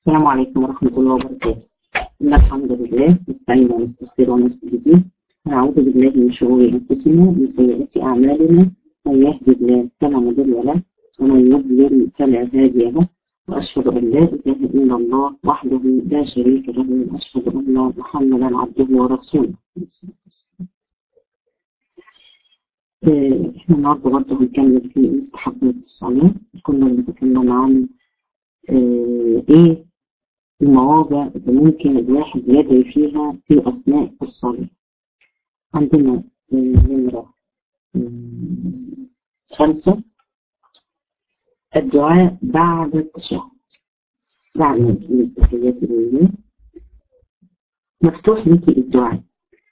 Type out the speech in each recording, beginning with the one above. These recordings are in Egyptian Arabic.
السلام عليكم ورحمة الله وبركاته إن الحمد لله نستعين ونستغفر ونستهديه ونعوذ بالله من شرور أنفسنا ومن سيئات أعمالنا من يهدي الله فلا مضل له ومن يضلل فلا هادي له وأشهد أن لا إله إلا الله وحده لا شريك له وأشهد أن محمدا عبده ورسوله احنا النهارده برضه هنكمل في مستحبات الصلاة كنا بنتكلم عن اه ايه المواضع اللي ممكن الواحد يدعي فيها في أثناء الصلاة عندنا نمرة خمسة الدعاء بعد التشهد بعد ما تقول التحيات لله مفتوح لك الدعاء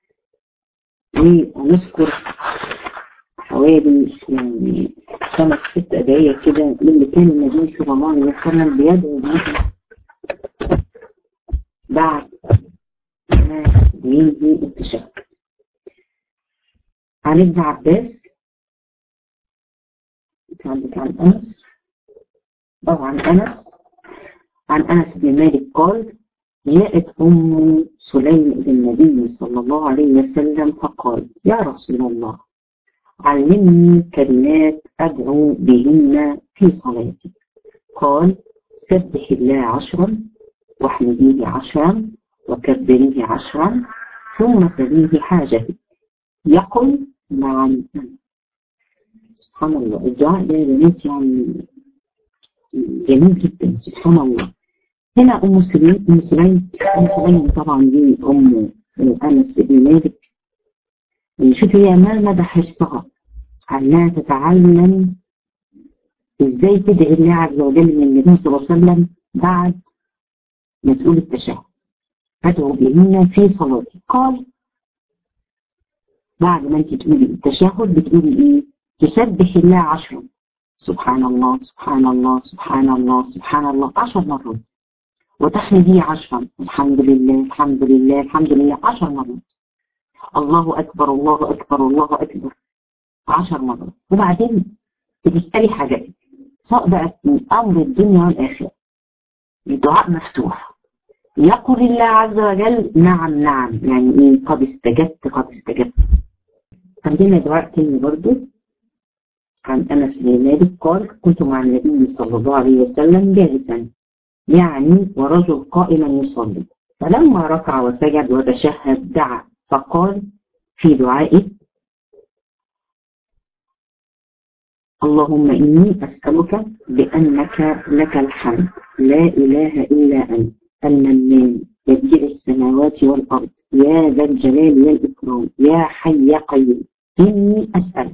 ونذكر حوالي يعني خمس ست دقايق كده اللي كان النبي صلى الله عليه وسلم بيدعو بيها بعد ما ينهي التشهد عن ابن عباس عندك عن انس او عن انس عن انس بن مالك قال جاءت ام سليم الى النبي صلى الله عليه وسلم فقال يا رسول الله علمني كلمات ادعو بهن في صلاتي قال سبح الله عشرا واحمديه عشرا وكبريه عشرا ثم سليه حاجتك يقل نعم سبحان الله الدعاء ده يا بنات يعني جميل جدا سبحان الله هنا ام سليم ام سليم ام سليم طبعا دي ام انس بن مالك شوفي هي ما مدى حرصها انها تتعلم ازاي تدعي الله عز وجل من النبي صلى الله عليه وسلم بعد ما تقول التشهد ادعو بهن في صلاتي قال بعد ما انت تقولي التشهد بتقولي ايه تسبح الله عشرا سبحان الله سبحان الله سبحان الله سبحان الله عشر مرات وتحمديه عشرا الحمد لله الحمد لله الحمد لله عشر مرات الله أكبر الله أكبر الله أكبر عشر مرات وبعدين بتسألي حاجاتك سواء بقى من أمر الدنيا والآخرة الدعاء مفتوح يقول الله عز وجل نعم نعم يعني ايه قد استجبت قد استجبت عندنا دعاء تاني برضو عن انس بن مالك قال كنت مع النبي صلى الله عليه وسلم جالسا يعني ورجل قائما يصلي فلما ركع وسجد وتشهد دعا فقال في دعائه اللهم إني أسألك بأنك لك الحمد لا إله إلا أنت المنان يبدع السماوات والأرض يا ذا الجلال والإكرام يا حي يا قيوم إني أسألك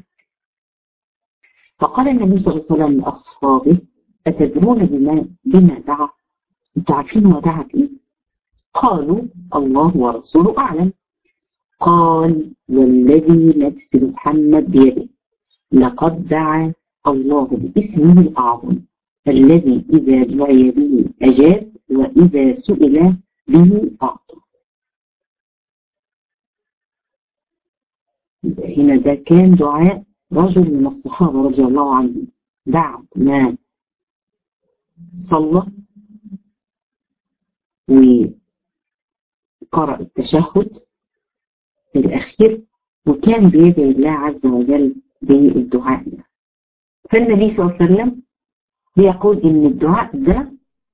فقال النبي صلى الله عليه وسلم لأصحابه أتدرون بما بما دعا؟ أنتوا عارفين هو دعا بإيه؟ قالوا الله ورسوله أعلم قال والذي نفس محمد بيده لقد دعا الله باسمه الأعظم الذي إذا دعي به أجاب وإذا سئل به أعطى هنا ده كان دعاء رجل من الصحابة رضي الله عنهم بعد ما صلى وقرأ التشهد الأخير وكان بيدعي الله عز وجل بالدعاء ده فالنبي صلى الله عليه وسلم بيقول إن الدعاء ده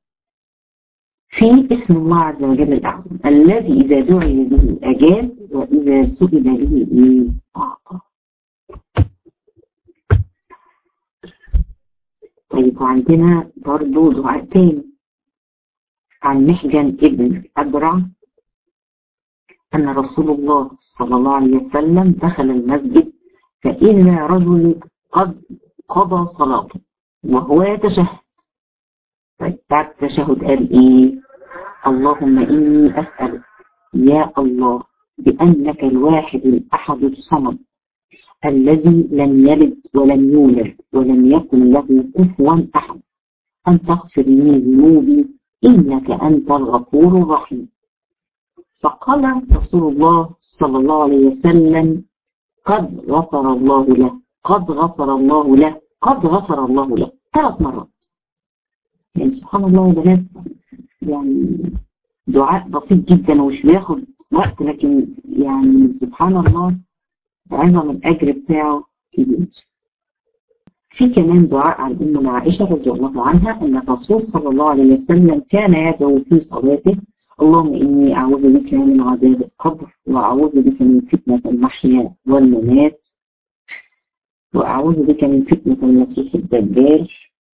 في اسم الله عز وجل الأعظم الذي إذا دعي به أجاب وإذا سئل به أعطى طيب وعندنا برضو دعاء تاني عن محجن ابن أبرع أن رسول الله صلى الله عليه وسلم دخل المسجد فإذا رجل قد قضى صلاته وهو يتشهد طيب بعد التشهد قال إيه اللهم إني أسألك يا الله بأنك الواحد الأحد الصمد الذي لم يلد ولم يولد ولم يكن له كفوا أحد أن تغفر لي ذنوبي إنك أنت الغفور الرحيم فقال رسول الله صلى الله عليه وسلم قد غفر الله له قد غفر الله له قد غفر الله له ثلاث مرات يعني سبحان الله يا بنات يعني دعاء بسيط جدا ومش بياخد وقت لكن يعني سبحان الله عظم الأجر بتاعه كبير في كمان دعاء عن أمنا عائشة رضي الله عنها أن الرسول صلى الله عليه وسلم كان يدعو في صلاته اللهم إني أعوذ بك من عذاب القبر وأعوذ بك من فتنة المحيا والممات وأعوذ بك من فتنة المسيح الدجال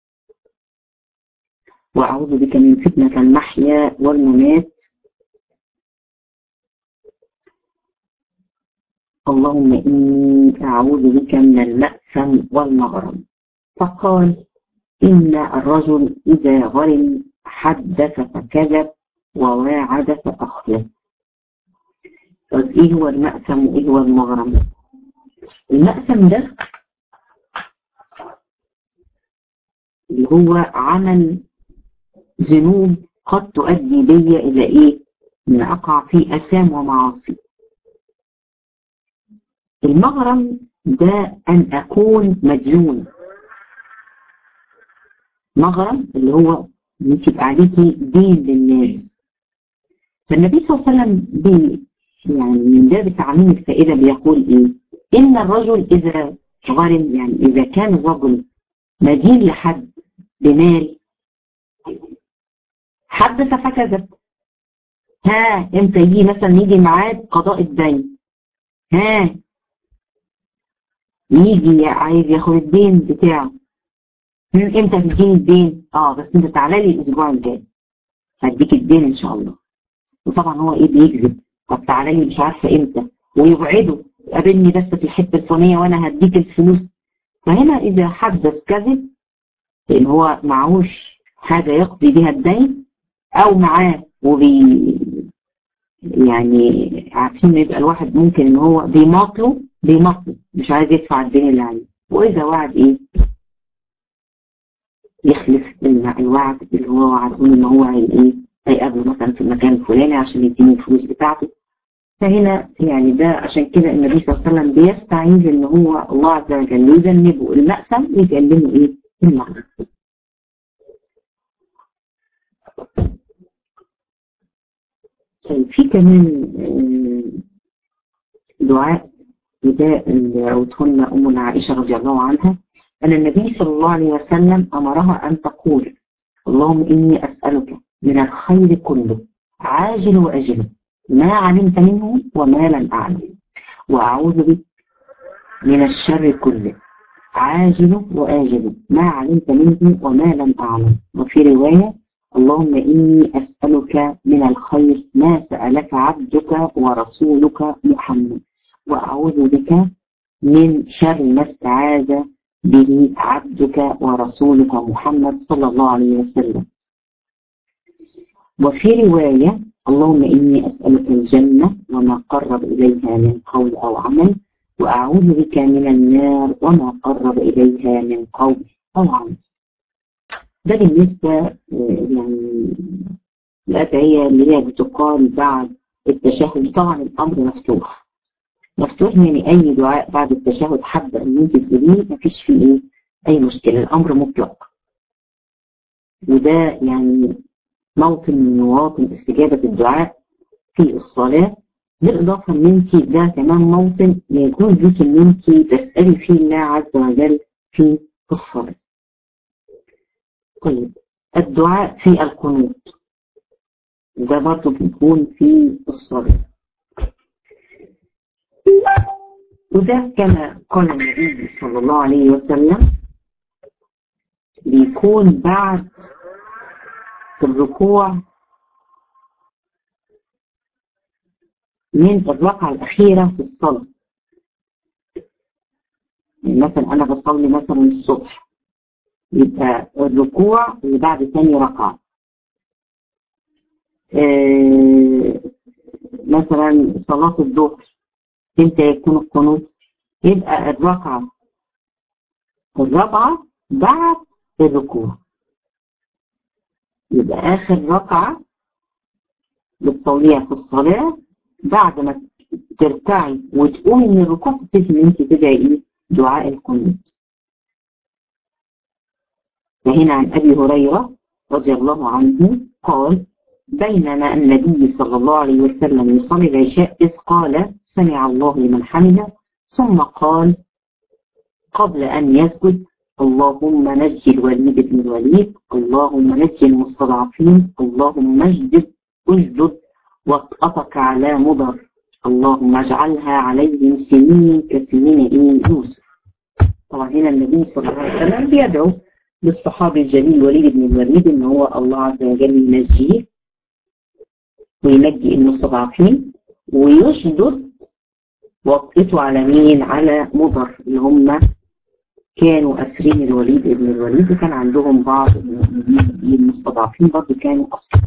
وأعوذ بك من فتنة المحيا والممات اللهم إني أعوذ بك من المأثم والمغرم فقال إن الرجل إذا غرم حدث فكذب وواعد فأخلف طيب إيه هو المأثم وإيه هو المغرم المأثم ده اللي هو عمل ذنوب قد تؤدي بي إلى إيه؟ أن أقع في أثام ومعاصي. المغرم ده أن أكون مديون. مغرم اللي هو أنت يبقى عليكي دين للناس. فالنبي صلى الله عليه وسلم بي يعني من باب تعميم الفائدة بيقول إيه؟ إن الرجل إذا غرم يعني إذا كان الرجل مدين لحد بمال حدث فكذب ها امتى يجي مثلا يجي ميعاد قضاء الدين ها يجي عايز ياخد الدين بتاعه امتى تديني الدين اه بس انت تعالى لي الاسبوع الجاي هديك الدين ان شاء الله وطبعا هو ايه بيكذب طب تعالى لي مش عارفه امتى ويوعده قابلني بس في الحته الفلانيه وانا هديك الفلوس فهنا اذا حدث كذب لان هو معهوش حاجه يقضي بها الدين او معاه وبي يعني عارفين يبقى الواحد ممكن ان هو بيماطله بيماطله مش عايز يدفع الدين اللي عليه واذا وعد ايه يخلف الوعد اللي هو وعده ان هو ايه هيقابله مثلا في المكان الفلاني عشان يديني الفلوس بتاعته فهنا يعني ده عشان كده النبي صلى الله عليه وسلم بيستعيذ ان هو الله عز وجل يجنبه المأسم ويكلمه ايه المعروف طيب في كمان دعاء نداء اللي عودهن أمنا عائشة رضي الله عنها أن النبي صلى الله عليه وسلم أمرها أن تقول اللهم إني أسألك من الخير كله عاجل وأجل ما علمت منه وما لم أعلم وأعوذ بك من الشر كله عاجل وآجل ما علمت منه وما لم أعلم وفي رواية اللهم إني أسألك من الخير ما سألك عبدك ورسولك محمد وأعوذ بك من شر ما استعاذ به عبدك ورسولك محمد صلى الله عليه وسلم وفي رواية اللهم إني أسألك الجنة وما قرب إليها من قول أو عمل وأعوذ بك من النار وما قرب إليها من قول أو عمل ده بالنسبة يعني الأدعية اللي هي بتقال بعد التشهد طبعا الأمر مفتوح مفتوح يعني أي دعاء بعد التشهد حابة إن أنت تقوليه مفيش فيه إيه أي مشكلة الأمر مطلق وده يعني موطن من مواطن استجابة الدعاء في الصلاة بالإضافة إن أنت ده كمان موطن يجوز لك إن أنت تسألي فيه الله عز وجل في الصلاة. طيب الدعاء في القنوت ده برضه بيكون في الصلاة. وده كما قال النبي صلى الله عليه وسلم بيكون بعد الركوع من الركعة الأخيرة في الصلاة يعني مثلا أنا بصلي مثلا الصبح يبقى الركوع اللي بعد ثاني ركعة آه مثلا صلاة الظهر امتى يكون القنوت يبقى الركعة الرابعة بعد الركوع يبقى آخر ركعة بتصليها في الصلاة بعد ما تركعي وتقومي من الركوع تبتدي ان انت تدعي ايه دعاء القنوت فهنا عن ابي هريره رضي الله عنه قال بينما النبي صلى الله عليه وسلم يصلي العشاء إذ قال سمع الله لمن حمده ثم قال قبل أن يسجد اللهم نجي الوليد بن الوليد اللهم نجي المستضعفين اللهم اجدد اجدد وطأتك على مضر اللهم اجعلها عليهم سنين كسنين إيه يوسف طبعا هنا النبي صلى الله عليه وسلم بيدعو للصحابي الجليل الوليد بن الوليد ان هو الله عز وجل ينجيه وينجي المستضعفين ويشدد وطئته على مين على مضر اللي هم كانوا أسرين الوليد ابن الوليد وكان عندهم بعض المستضعفين برضه كانوا أسرين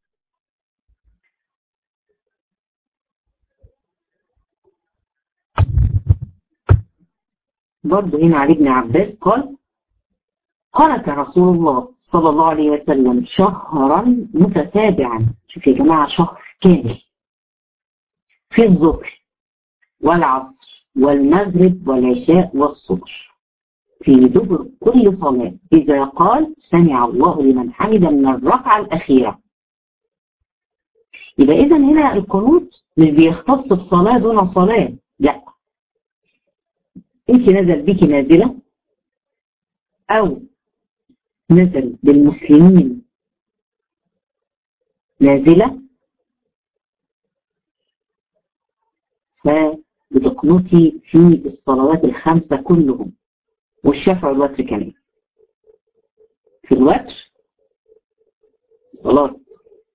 برضه هنا علي بن عباس قال قالت رسول الله صلى الله عليه وسلم شهرا متتابعا شوف يا جماعة شهر كامل في الظهر والعصر والمغرب والعشاء والصبح في دبر كل صلاة إذا قال سمع الله لمن حمد من الركعة الأخيرة يبقى إذا هنا القنوت مش بيختص بصلاة دون صلاة لا أنت نزل بك نازلة أو نزل بالمسلمين نازلة فبتقنطي في الصلوات الخمسة كلهم والشفع والوتر كمان في الوتر صلاة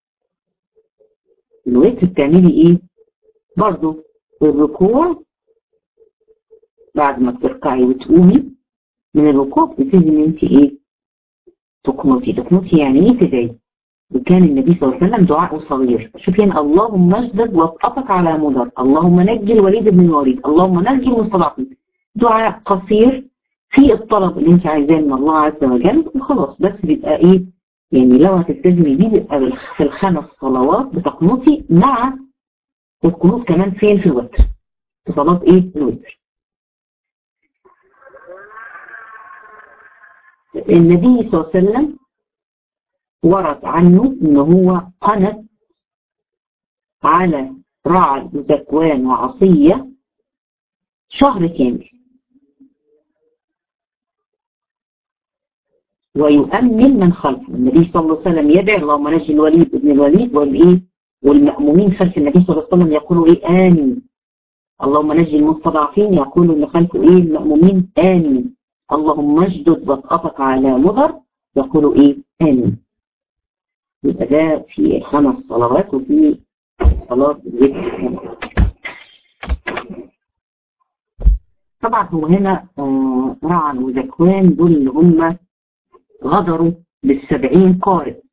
الوتر بتعملي ايه برضو الركوع بعد ما بتركعي وتقومي من الركوع بتبتدي ان انت ايه تقنطي تقنطي يعني ايه تدعي وكان النبي صلى الله عليه وسلم دعاء صغير شوفي هنا اللهم اجدد واتقك على مضر اللهم نجي الوليد بن الوليد اللهم نجي المستضعفين دعاء قصير في الطلب اللي انت عايزاه من الله عز وجل وخلاص بس بيبقى ايه يعني لو هتلتزمي بيه بيبقى في الخمس صلوات بتقنطي مع القنوط كمان فين في الوتر في صلاة ايه الوتر النبي صلى الله عليه وسلم ورد عنه ان هو قنت على رعل وزكوان وعصية شهر كامل ويؤمن من خلفه النبي صلى الله عليه وسلم يدعي اللهم نجي الوليد ابن الوليد والايه والمأمومين خلف النبي صلى الله عليه وسلم يقولوا ايه آمين اللهم نجي المستضعفين يقولوا اللي خلفه ايه المأمومين آمين اللهم اجدد وطأتك على مضر يقولوا ايه آمين يبقى ده في خمس صلوات وفي صلاة الوتر طبعا هو هنا آه رعن وزكوان دول اللي هم غدروا بالسبعين قارئ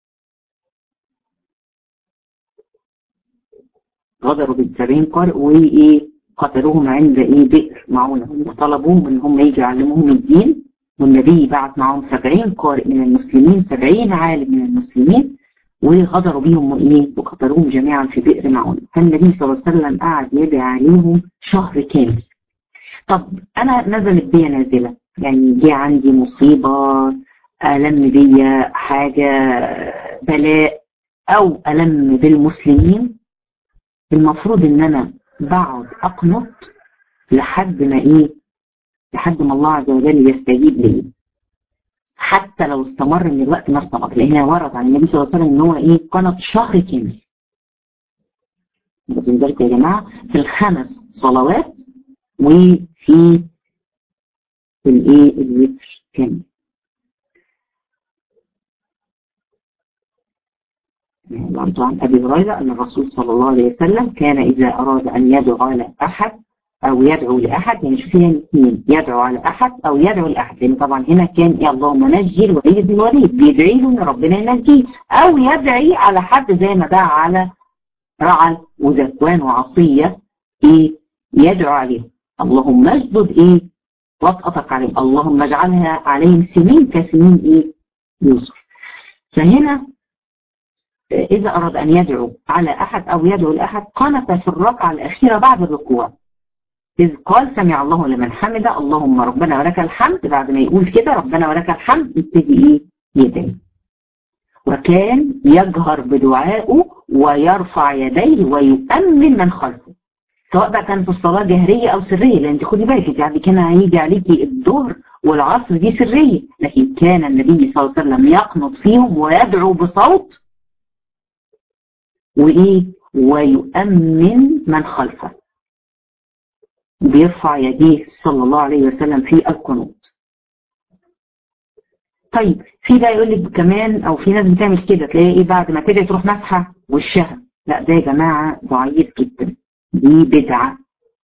غدروا بالسبعين قارئ وايه قتلوهم عند ايه بئر معونة هم طلبوهم ان هم يجي يعلموهم الدين والنبي بعت معهم سبعين قارئ من المسلمين سبعين عالم من المسلمين وغدروا بيهم ايه وقتلوهم جميعا في بئر معونة فالنبي صلى الله عليه وسلم قعد يدعي عليهم شهر كامل طب انا نزلت بيا نازلة يعني جه عندي مصيبة ألم بيا حاجة بلاء أو ألم بالمسلمين المفروض إن أنا بقعد أقنط لحد ما إيه لحد ما الله عز وجل يستجيب لي حتى لو استمر من الوقت ما استمر لأن ورد عن النبي صلى الله عليه وسلم إن هو إيه قنط شهر كامل واخدين بالكم يا جماعة في الخمس صلوات وفي الإيه الوتر كامل برضو عن أبي هريرة أن الرسول صلى الله عليه وسلم كان إذا أراد أن يدعو على أحد أو يدعو لأحد يعني شوفي هنا الاثنين يدعو على أحد أو يدعو لأحد لأن طبعا هنا كان يا اللهم نجي الوليد بن الوليد بيدعي له إن ربنا ينجيه أو يدعي على حد زي ما دعا على رعل وزكوان وعصية إيه يدعو عليهم اللهم اجدد إيه وطأتك عليهم اللهم اجعلها عليهم سنين كسنين إيه يوسف فهنا إذا أراد أن يدعو على أحد أو يدعو لأحد قنت في الركعة الأخيرة بعد الركوع إذ قال سمع الله لمن حمد اللهم ربنا ولك الحمد بعد ما يقول كده ربنا ولك الحمد يبتدي إيه يدعي وكان يجهر بدعائه ويرفع يديه ويؤمن من خلفه سواء بقى كان في الصلاة جهرية أو سرية لأن خدي بالك يعني كان هيجي عليكي الظهر والعصر دي سرية لكن كان النبي صلى الله عليه وسلم يقنط فيهم ويدعو بصوت وإيه ويؤمن من خلفه بيرفع يديه صلى الله عليه وسلم في القنوت طيب في بقى يقول لك كمان او في ناس بتعمل كده تلاقي ايه بعد ما تدعي تروح مسحه وشها لا ده يا جماعه ضعيف جدا دي بدعه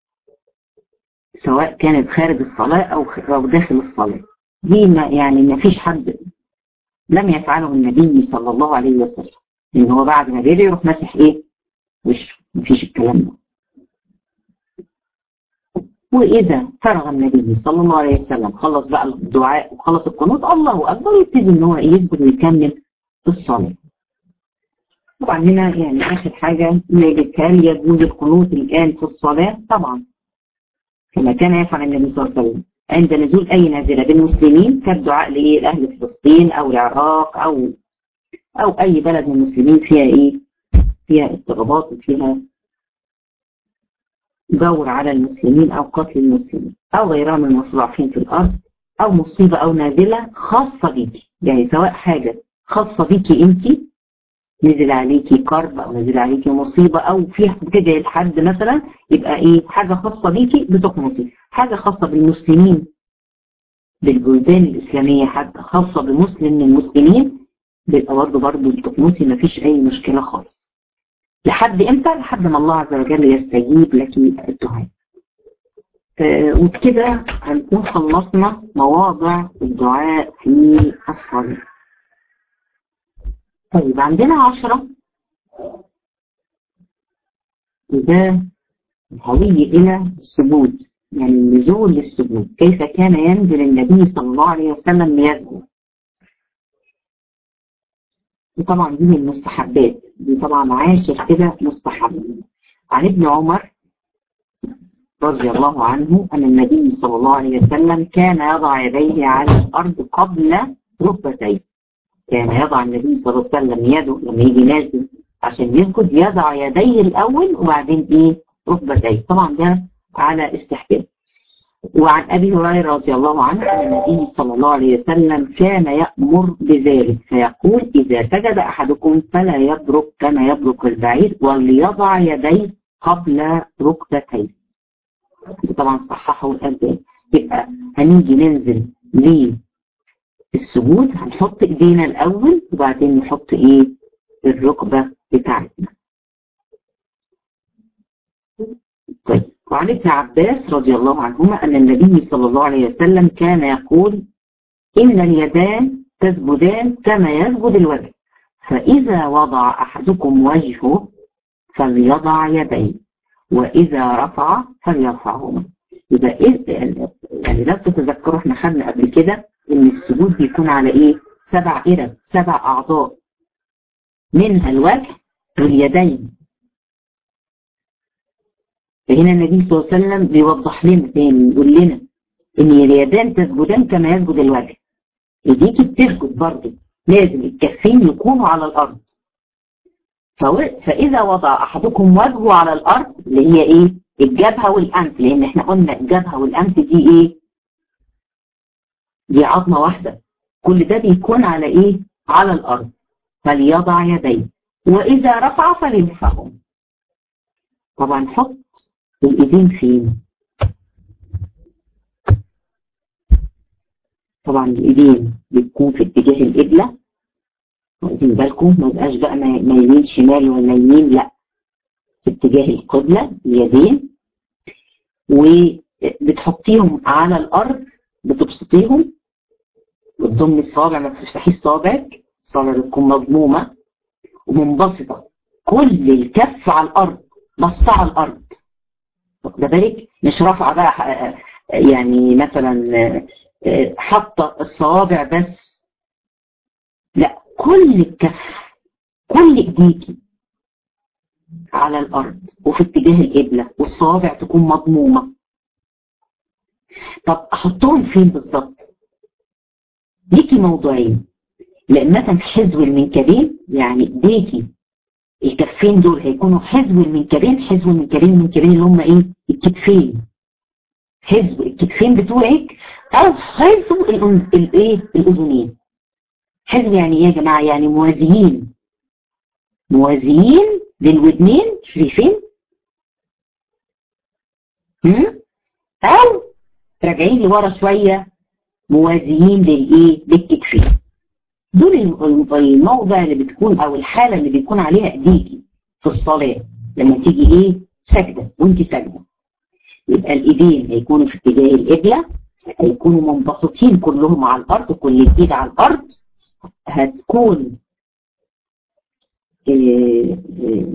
سواء كانت خارج الصلاه او او داخل الصلاه دي ما يعني ما فيش حد لم يفعله النبي صلى الله عليه وسلم ان هو بعد ما بيدعي يروح مسح ايه وشه مفيش الكلام ده وإذا فرغ النبي صلى الله عليه وسلم خلص بقى الدعاء وخلص القنوت الله أكبر يبتدي إن هو يسجد ويكمل الصلاة. طبعا هنا يعني آخر حاجة هل يجوز القنوت الآن في الصلاة؟ طبعا. كما كان يفعل النبي صلى الله عليه وسلم عند نزول أي نازلة بالمسلمين كالدعاء لإيه لأهل فلسطين أو العراق أو أو أي بلد من المسلمين فيها إيه؟ فيها اضطرابات وفيها دور على المسلمين أو قتل المسلمين أو غيرها من المستضعفين في الأرض أو مصيبة أو نازلة خاصة بيكي يعني سواء حاجة خاصة بيكي أنت نزل عليكي كرب أو نزل عليكي مصيبة أو في بتدعي لحد مثلا يبقى إيه حاجة خاصة بيكي بتقنطي حاجة خاصة بالمسلمين بالبلدان الإسلامية حتى خاصة بمسلم من المسلمين بيبقى برضه برضه بتقنطي مفيش أي مشكلة خالص لحد امتى؟ لحد ما الله عز وجل يستجيب لك الدعاء. آه وبكده هنكون خلصنا مواضع الدعاء في الصلاة. طيب عندنا عشرة وده الهوية إلى السجود يعني النزول للسجود كيف كان ينزل النبي صلى الله عليه وسلم ليسجد وطبعا دي من المستحبات دي طبعا عاشر كده مستحب عن ابن عمر رضي الله عنه أن النبي صلى الله عليه وسلم كان يضع يديه على الأرض قبل ركبتيه كان يضع النبي صلى الله عليه وسلم يده لما يجي نازل عشان يسجد يضع يديه الأول وبعدين إيه ركبتيه طبعا ده على استحباب وعن أبي هريرة رضي الله عنه أن النبي صلى الله عليه وسلم كان يأمر بذلك فيقول إذا سجد أحدكم فلا يبرك كما يبرك البعير وليضع يديه قبل ركبتيه طبعا صححه الألباني يبقى هنيجي ننزل للسجود هنحط ايدينا الأول وبعدين نحط ايه الركبة بتاعتنا طيب وعن ابن عباس رضي الله عنهما أن النبي صلى الله عليه وسلم كان يقول إن اليدان تسجدان كما يسجد الوجه فإذا وضع أحدكم وجهه فليضع يديه وإذا رفع فليرفعهما يبقى إيه يعني لو تتذكروا احنا خدنا قبل كده إن السجود بيكون على إيه؟ سبع إرب سبع أعضاء منها الوجه واليدين فهنا النبي صلى الله عليه وسلم بيوضح لنا تاني يقول لنا ان اليدان تسجدان كما يسجد الوجه ايديكي بتسجد برضه لازم الكفين يكونوا على الارض فاذا وضع احدكم وجهه على الارض اللي هي ايه الجبهه والانف لان احنا قلنا الجبهه والانف دي ايه دي عظمه واحده كل ده بيكون على ايه على الارض فليضع يديه واذا رفع فليرفعهم طبعا حط الإيدين فين؟ طبعا الإيدين بتكون في اتجاه القبلة واخدين بالكم ما يبقاش بقى مايلين شمال ولا يمين لا في اتجاه القبلة اليدين وبتحطيهم على الأرض بتبسطيهم وتضمي الصابع ما تفتحيش صابعك الصابع بتكون مضمومة ومنبسطة كل الكف على الأرض بسطة على الأرض واخده بالك مش رافعه بقى يعني مثلا حاطه الصوابع بس لا كل الكف كل ايديكي على الارض وفي اتجاه القبله والصوابع تكون مضمومه طب احطهم فين بالظبط ليكي موضوعين لأنها حزو المنكبين يعني ايديكي الكفين دول هيكونوا حزو المنكبين حزو المنكبين المنكبين اللي هم ايه الكتفين حزو الكتفين بتوعك او حزو الايه الاذنين حزو يعني ايه يا جماعه يعني موازيين موازيين للودنين شايفين او راجعين لورا شويه موازيين للايه للكتفين دول الموضع اللي بتكون او الحاله اللي بيكون عليها ايديكي في الصلاه لما تيجي ايه ساجده وانت ساجده يبقى الايدين هيكونوا في اتجاه القبله هيكونوا منبسطين كلهم على الارض كل الايد على الارض هتكون إيه إيه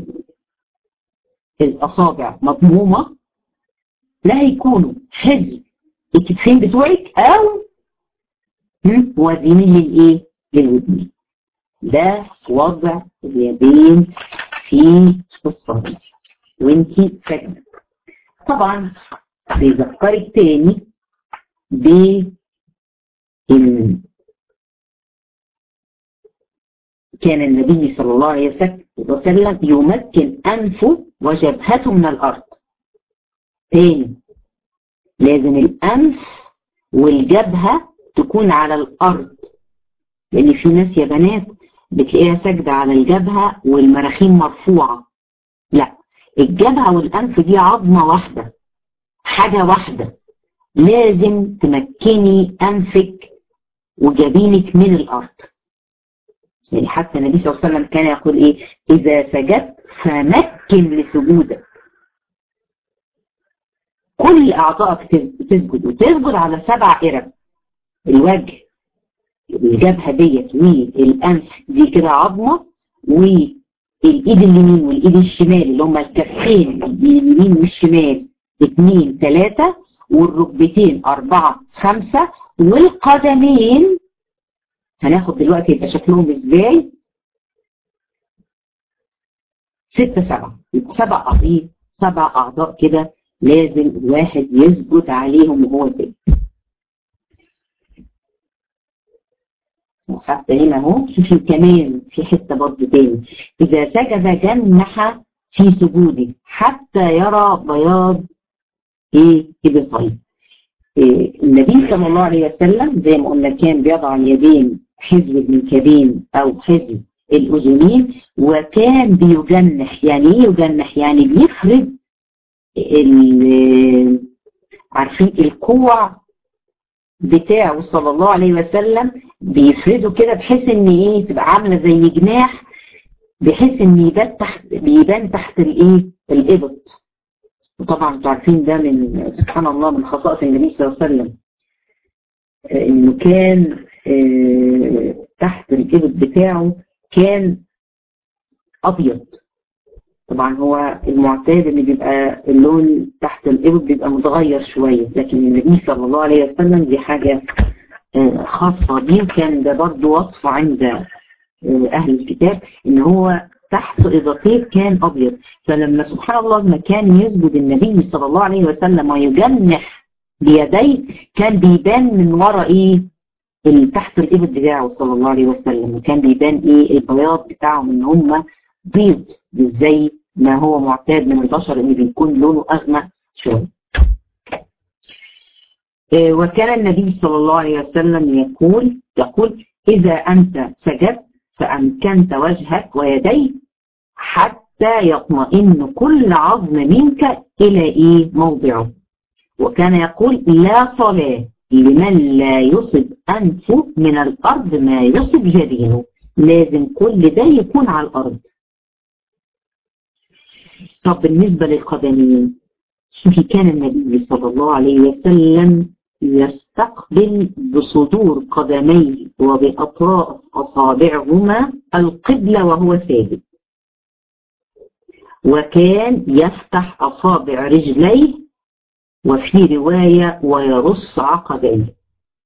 الاصابع مضمومه لا هيكونوا حزب الكتفين بتوعك او موازيين للايه للودنين ده وضع اليدين في الصلاة وانتي ساجدة طبعا بيذكرك تاني ب كان النبي صلى الله عليه وسلم يمكن أنفه وجبهته من الأرض تاني لازم الأنف والجبهة تكون على الأرض لأن في ناس يا بنات بتلاقيها ساجدة على الجبهة والمراخين مرفوعة لا الجبهة والأنف دي عظمة واحدة حاجة واحدة لازم تمكني أنفك وجبينك من الأرض يعني حتى النبي صلى الله عليه وسلم كان يقول إيه إذا سجدت فمكن لسجودك كل أعضائك تسجد وتسجد على سبع قرب الوجه الجبهة ديت والأنف دي كده عظمة والإيد اليمين والإيد الشمال اللي هما الكفين اليمين والشمال اثنين ثلاثة والركبتين أربعة خمسة والقدمين هناخد دلوقتي يبقى شكلهم ازاي ستة سبعة سبع أعضاء سبع أعضاء كده لازم الواحد يسجد عليهم وهو ساجد وحتى هنا اهو شوفي كمان في حته برضه تاني اذا سجد جنح في سجوده حتى يرى بياض ايه ابطيه إيه النبي صلى الله عليه وسلم زي ما قلنا كان بيضع اليدين حزب المنكبين او حزب الاذنين وكان بيجنح يعني ايه يجنح يعني بيفرد عارفين الكوع بتاعه صلى الله عليه وسلم بيفرده كده بحيث ان ايه تبقى عامله زي جناح بحيث ان يبان تحت بيبان تحت الايه الابط وطبعا انتوا عارفين ده من سبحان الله من خصائص النبي صلى الله عليه وسلم انه كان تحت الابط بتاعه كان ابيض طبعا هو المعتاد ان بيبقى اللون تحت الابط بيبقى متغير شويه لكن النبي صلى الله عليه وسلم دي حاجه خاصه بيه كان ده برضه وصف عند اهل الكتاب ان هو تحت ابطيه كان ابيض فلما سبحان الله لما كان يسجد النبي صلى الله عليه وسلم ويجنح بيديه كان بيبان من وراء ايه تحت الابط بتاعه صلى الله عليه وسلم وكان بيبان ايه البياض بتاعهم ان هم بيض مش زي ما هو معتاد من البشر ان بيكون لونه اغمق شويه. وكان النبي صلى الله عليه وسلم يقول يقول اذا انت سجدت فامكنت وجهك ويديك حتى يطمئن كل عظم منك الى ايه موضعه. وكان يقول لا صلاه لمن لا يصب انفه من الارض ما يصب جبينه. لازم كل ده يكون على الارض. طب بالنسبة للقدمين شوفي كان النبي صلى الله عليه وسلم يستقبل بصدور قدميه وبأطراف أصابعهما القبلة وهو ثابت وكان يفتح أصابع رجليه وفي رواية ويرص عقبيه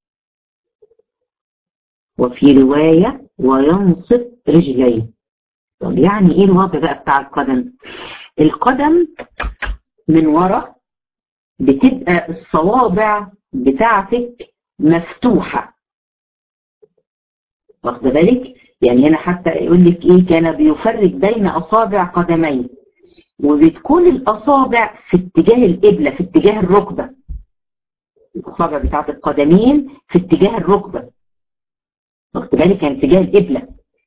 وفي رواية وينصب رجليه طب يعني ايه الوضع بقى بتاع القدم القدم من ورا بتبقى الصوابع بتاعتك مفتوحة واخد بالك يعني هنا حتى يقول لك ايه كان بيفرق بين اصابع قدميه وبتكون الاصابع في اتجاه القبله في اتجاه الركبه الاصابع بتاعت القدمين في اتجاه الركبه واخد بالك كان اتجاه القبله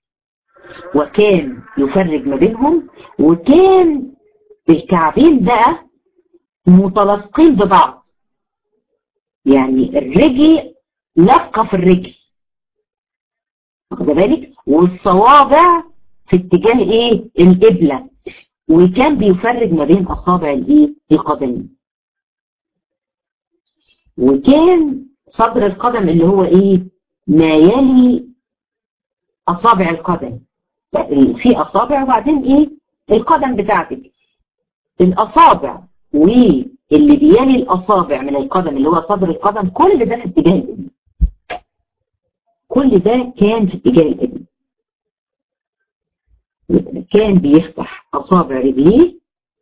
وكان يفرج ما بينهم وكان الكعبين بقى متلاصقين ببعض يعني الرجل لفقه في الرجل واخد بالك والصوابع في اتجاه ايه القبله وكان بيفرج ما بين اصابع الايه القدمين وكان صدر القدم اللي هو ايه ما يلي اصابع القدم في اصابع وبعدين ايه القدم بتاعتك الاصابع واللي بيلي الاصابع من القدم اللي هو صدر القدم كل ده في اتجاه الابن كل ده كان في اتجاه الابن كان بيفتح اصابع رجليه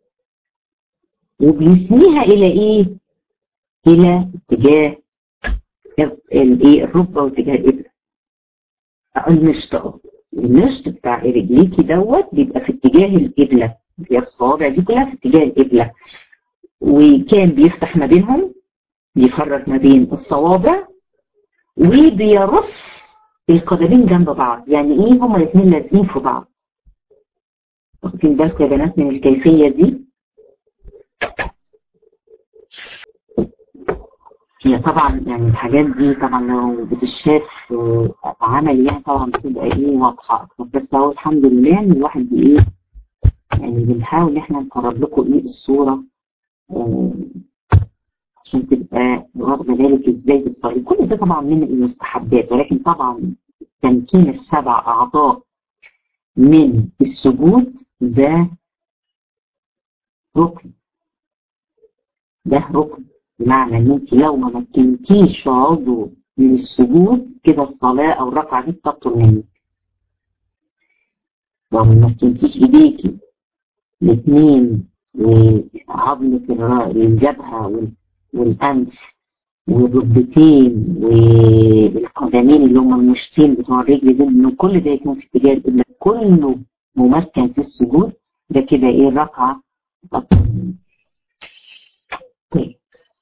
وبيثنيها الى ايه الى اتجاه الايه الركبه واتجاه الابن المشط اه المشط بتاع رجليكي دوت بيبقى في اتجاه القبله هي الصوابع دي كلها في اتجاه القبله وكان بيفتح ما بينهم بيفرج ما بين الصوابع وبيرص القدمين جنب بعض يعني ايه هما الاثنين لازقين في بعض واخدين بالكم يا بنات من الكيفيه دي هي طبعا يعني الحاجات دي طبعا لو بتشاف عملي يعني طبعا بتبقى ايه واضحه اكتر بس هو الحمد لله ان الواحد ايه يعني بنحاول ان احنا نقرب لكم ايه الصوره آه عشان تبقى واخده بالك ازاي بتصلي كل ده طبعا من المستحبات ولكن طبعا تمكين السبع اعضاء من السجود ده ركن ده ركن بمعنى ان انت لو ما مكنتيش عضو من السجود كده الصلاه او الركعه دي بتبطل منك لو ما مكنتيش ايديكي الاثنين وعظمة الجبهة والأنف والركبتين والقدمين اللي هم المشطين بتوع الرجل دول إنه كل ده يكون في اتجاه القبلة كله ممكن في السجود ده كده إيه الركعة طيب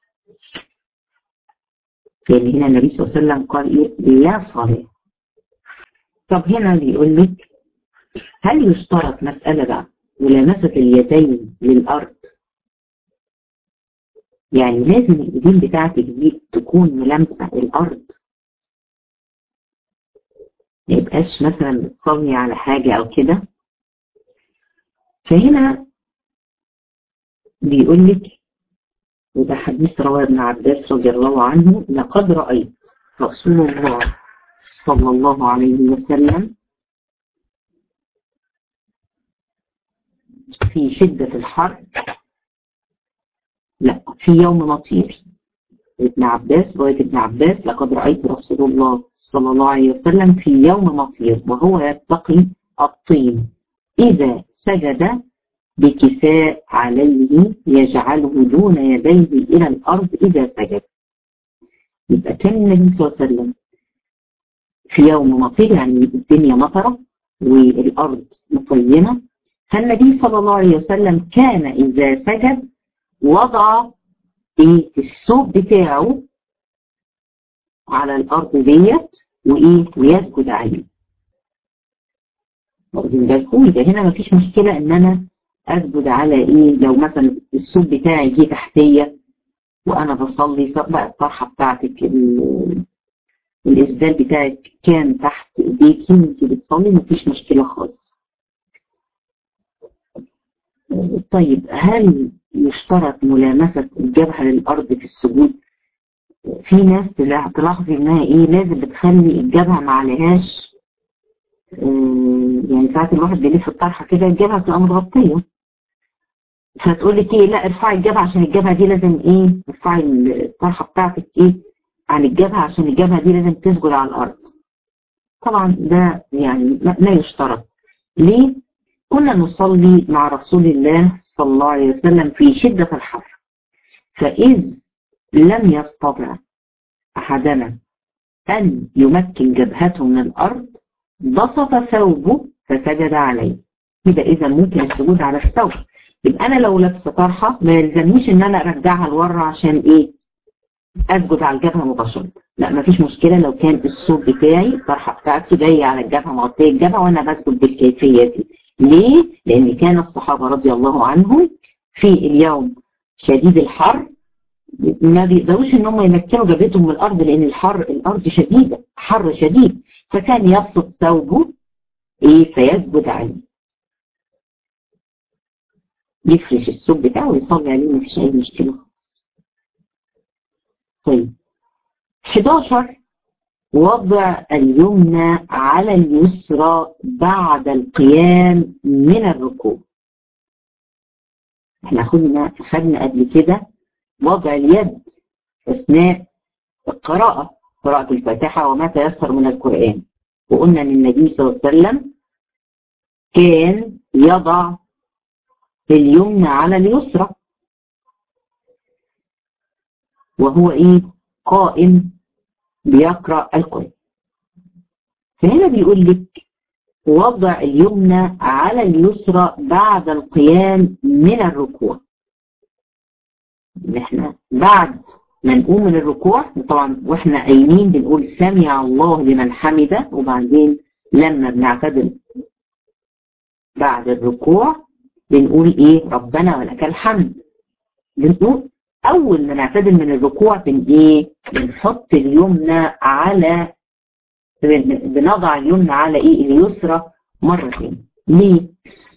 يعني هنا النبي صلى الله عليه وسلم قال إيه لا صلاة طب هنا بيقول لك هل يشترط مسألة بقى ملامسة اليدين للأرض يعني لازم الإيدين بتاعتك دي تكون ملامسة الأرض ما يبقاش مثلا بتصلي على حاجة أو كده فهنا بيقول لك وده حديث رواه ابن عباس رضي الله عنه لقد رأيت رسول الله صلى الله عليه وسلم في شدة الحر لا في يوم مطير ابن عباس رواية ابن عباس لقد رأيت رسول الله صلى الله عليه وسلم في يوم مطير وهو يتقي الطين إذا سجد بكساء عليه يجعله دون يديه إلى الأرض إذا سجد يبقى كان النبي صلى الله عليه وسلم في يوم مطير يعني الدنيا مطرة والأرض مطينة فالنبي صلى الله عليه وسلم كان إذا سجد وضع إيه الثوب بتاعه على الأرض ديت وإيه ويسجد عليه واخدين بالكم يبقى هنا مفيش مشكلة إن أنا أسجد على إيه لو مثلا الثوب بتاعي جه تحتية وأنا بصلي سواء بقى الطرحة بتاعتك الإسدال بتاعك كان تحت إيديكي وأنت بتصلي مفيش مشكلة خالص طيب هل يشترط ملامسة الجبهة للأرض في السجود؟ في ناس تلاحظي إنها إيه لازم بتخلي الجبهة ما عليهاش يعني ساعات الواحد بيلف الطرحة كده الجبهة بتبقى متغطية فتقول لك إيه لا ارفعي الجبهة عشان الجبهة دي لازم إيه ارفعي الطرحة بتاعتك إيه عن الجبهة عشان الجبهة دي لازم تسجد على الأرض طبعا ده يعني لا يشترط ليه؟ كنا نصلي مع رسول الله صلى الله عليه وسلم في شدة الحر فإذ لم يستطع أحدنا أن يمكن جبهته من الأرض بسط ثوبه فسجد عليه يبقى إذا ممكن السجود على الثوب يبقى أنا لو لابسة طرحة ما يلزمنيش إن أنا أرجعها لورا عشان إيه أسجد على الجبهة مباشرة لا مفيش مشكلة لو كان الصوت بتاعي الطرحة بتاعتي جاية على الجبهة مغطية الجبهة وأنا بسجد بالكيفية دي ليه؟ لأن كان الصحابة رضي الله عنهم في اليوم شديد الحر ما بيقدروش ان هم يمكنوا جبهتهم من الارض لان الحر الارض شديده حر شديد فكان يبسط ثوبه ايه فيسجد عليه يفرش الثوب بتاعه ويصلي عليه مفيش اي مشكله طيب 11 وضع اليمنى على اليسرى بعد القيام من الركوع احنا خدنا خدنا قبل كده وضع اليد اثناء القراءة قراءة الفاتحة وما تيسر من القرآن وقلنا ان النبي صلى الله عليه وسلم كان يضع اليمنى على اليسرى وهو ايه قائم بيقرأ القرآن فهنا بيقول لك وضع اليمنى على اليسرى بعد القيام من الركوع احنا بعد ما نقوم من الركوع طبعا واحنا قايمين بنقول سمع الله لمن حمده وبعدين لما بنعتدل بعد الركوع بنقول ايه ربنا ولك الحمد بنقول اول ما نعتدل من الركوع بن ايه بنحط اليمنى على بنضع اليمنى على ايه اليسرى مرتين ليه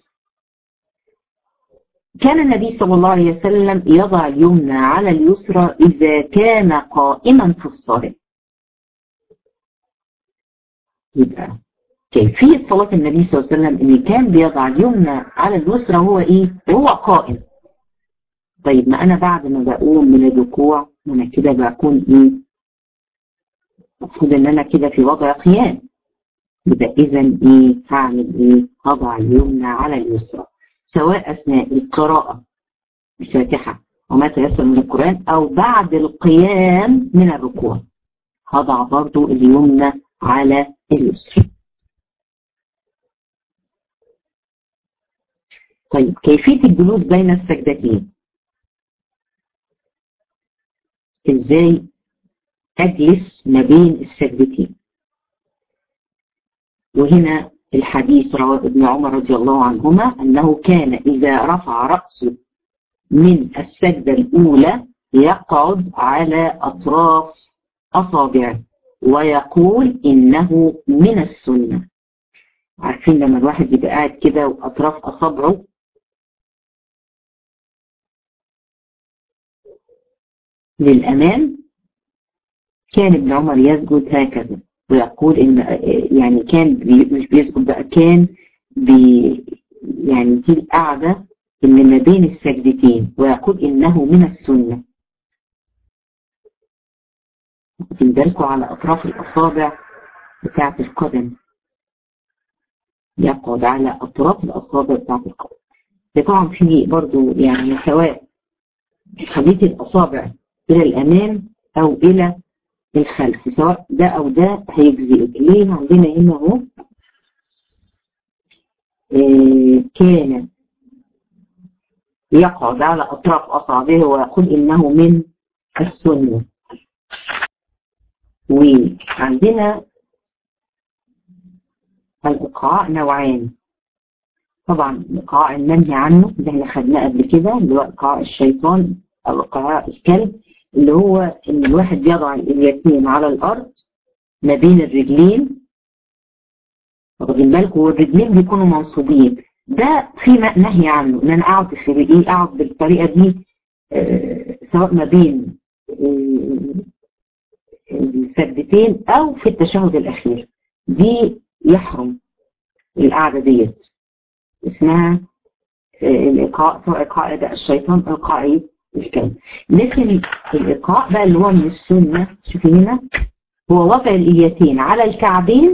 كان النبي صلى الله عليه وسلم يضع اليمنى على اليسرى إذا كان قائما في الصلاة يبقى كيفية صلاة النبي صلى الله عليه وسلم إن كان بيضع اليمنى على اليسرى هو إيه؟ هو قائم طيب ما أنا بعد ما بقوم من الركوع أنا كده بكون إيه؟ المفروض إن أنا كده في وضع قيام يبقى إذا إيه؟ هعمل إيه؟ هضع اليمنى على اليسرى سواء أثناء القراءة الفاتحة وما تيسر من القرآن أو بعد القيام من الركوع هضع برضو اليمنى على اليسرى طيب كيفية الجلوس بين السجدتين ازاي اجلس ما بين السجدتين وهنا الحديث رواه ابن عمر رضي الله عنهما أنه كان إذا رفع رأسه من السجدة الأولى يقعد على أطراف أصابعه ويقول إنه من السنة عارفين لما الواحد يبقى قاعد كده وأطراف أصابعه للأمام كان ابن عمر يسجد هكذا ويقول ان يعني كان بي مش بيسجد بقى كان بي يعني دي القعده اللي ما بين السجدتين ويقول انه من السنه واخدين بالكم على اطراف الاصابع بتاعه القدم يقعد على اطراف الاصابع بتاعه القدم ده طبعا في برضو يعني سواء خليت الاصابع الى الامام او الى الخلف سواء ده او ده هيجزئك ليه عندنا هنا اهو آه كان يقعد على اطراف اصابعه ويقول انه من السنه وعندنا الايقاع نوعان طبعا الايقاع المنهي عنه اللي احنا خدناه قبل كده اللي هو ايقاع الشيطان او ايقاع الكلب اللي هو ان الواحد يضع اليتيم على الارض ما بين الرجلين واخدين بالكم والرجلين بيكونوا منصوبين ده في نهي عنه ان انا اقعد في ايه اقعد بالطريقه دي آه سواء ما بين آه السجدتين او في التشهد الاخير دي يحرم القعده ديت اسمها آه الايقاع سواء ايقاع ده الشيطان او ايقاع الكلب لكن الايقاع بقى اللي هو من السنه شوفي هنا هو وضع الإيتين على الكعبين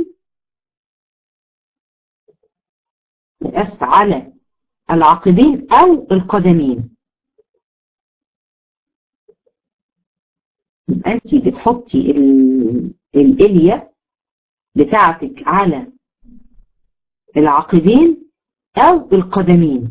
الأسف على العقبين أو القدمين يبقى أنت بتحطي الإلية بتاعتك على العقبين أو القدمين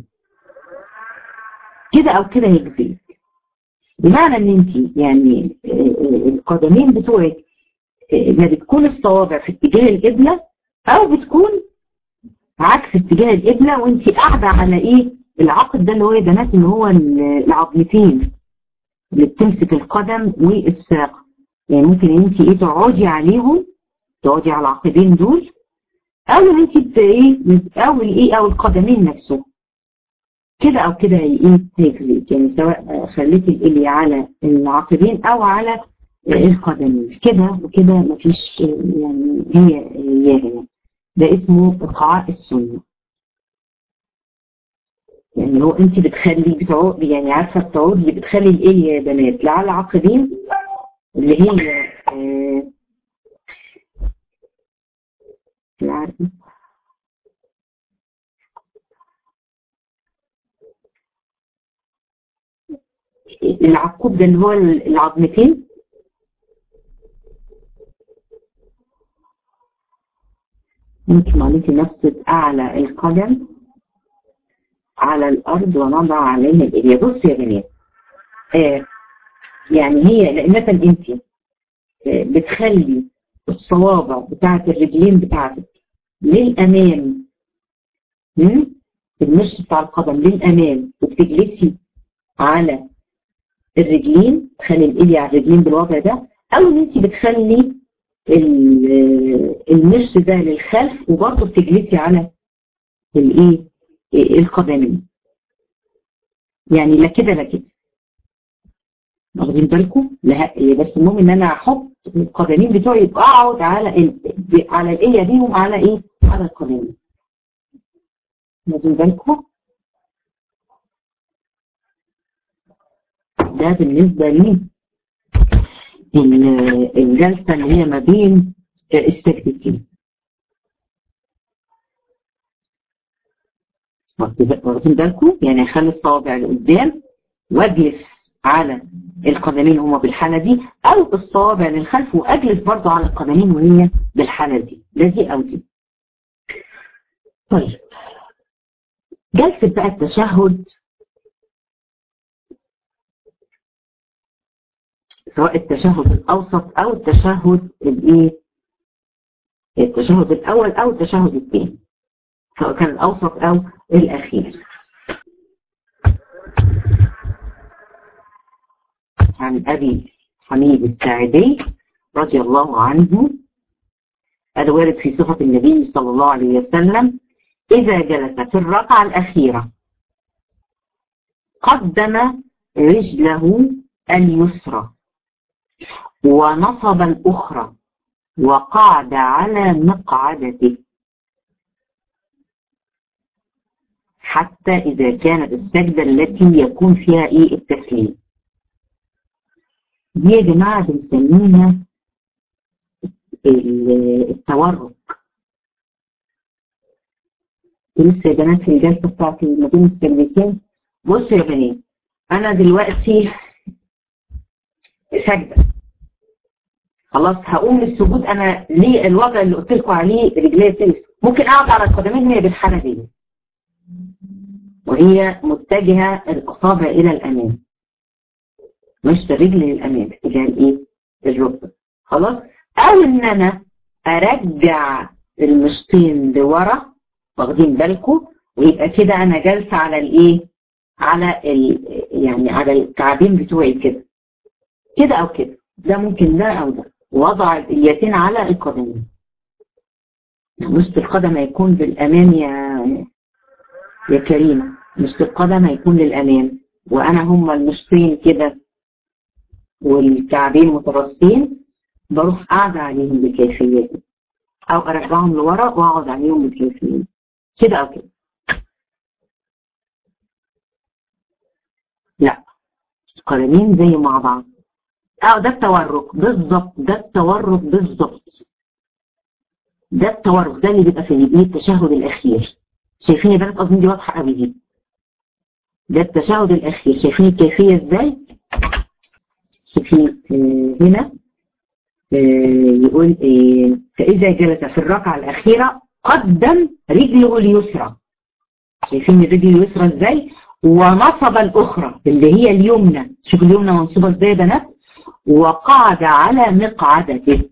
كده أو كده هيجزيك بمعنى ان انت يعني القدمين بتوعك ما بتكون الصوابع في اتجاه القبلة او بتكون عكس اتجاه القبلة وانت قاعدة على ايه العقد ده اللي هو يا بنات اللي هو العظمتين اللي بتمسك القدم والساق يعني ممكن ان انت ايه تقعدي عليهم تقعدي على العقبين دول او ان انت ايه او الايه او القدمين نفسهم كده او كده هي ايه هيجزيك يعني سواء خليتي الالي على العقبين او على القدمين كده وكده مفيش يعني هي هي هنا ده اسمه اقعاء السنه يعني هو انت بتخلي بتعود يعني عارفه بتعودي بتخلي الالي يا بنات لا على العقبين اللي هي آه عارفه العقوب ده اللي هو العظمتين ممكن معلومتي نفسك أعلى القدم على الأرض ونضع عليها الإلية بص يا بنات آه يعني هي لأن مثلا أنت آه بتخلي الصوابع بتاعت الرجلين بتاعتك للأمام المشي بتاع القدم للأمام وبتجلسي على الرجلين تخلي الإيدي على الرجلين بالوضع ده أو إن أنت بتخلي المش ده للخلف وبرضه بتجلسي على الإيه القدمين يعني لا كده لا كده واخدين بالكم لا بس المهم ان انا احط القدمين بتوعي يبقى اقعد على ال... على الاليه بيهم على ايه على القدمين واخدين بالكم ده بالنسبة لي الجلسة اللي هي ما بين السجدتين واخدين بالكم يعني اخلي الصوابع لقدام واجلس على القدمين هما بالحالة دي او الصوابع للخلف واجلس برضو على القدمين وهي بالحالة دي لا دي او دي طيب جلسة بقى التشهد سواء التشهد الأوسط أو التشهد الإيه؟ التشهد الأول أو التشهد الثاني سواء كان الأوسط أو الأخير عن أبي حميد الساعدي رضي الله عنه الوارد في صفة النبي صلى الله عليه وسلم إذا جلس في الركعة الأخيرة قدم رجله اليسرى ونصب الأخرى وقعد على مقعدته حتى إذا كانت السجدة التي يكون فيها إيه التسليم دي يا جماعة بنسميها التورك لسه يا بنات في الجلسة بتاعتي ما بين السجدتين بصوا يا بنات أنا دلوقتي سجدة خلاص هقوم للسجود انا ليه الوضع اللي قلت لكم عليه رجلي بتلبس ممكن اقعد على القدمين وهي بالحاله دي وهي متجهه الاصابع الى الامام مش الرجل للامام اتجاه الايه الركبه خلاص او ان انا ارجع المشطين لورا واخدين بالكم ويبقى كده انا جالسه على الايه على ال يعني على الكعبين بتوعي كده كده او كده ده ممكن ده او ده وضع اليتين على القدمين مشط القدم هيكون بالامام يا يا كريمه مشط القدم هيكون للامام وانا هما المشطين كده والكعبين مترصين بروح قاعده عليهم بالكيفيه دي او ارجعهم لورا واقعد عليهم بالكيفيه كده او كده لا القدمين زي مع بعض اه ده التورك بالظبط ده التورك بالظبط ده التورك ده اللي بيبقى في التشهد الاخير شايفين يا بنات اظن دي واضحه قوي دي ده التشهد الاخير شايفين الكيفيه ازاي شايفين هنا يقول إيه فإذا جلس في الركعة الأخيرة قدم رجله اليسرى شايفين الرجل اليسرى ازاي ونصب الأخرى اللي هي اليمنى شوف اليمنى منصوبة ازاي يا بنات وقعد على مقعدته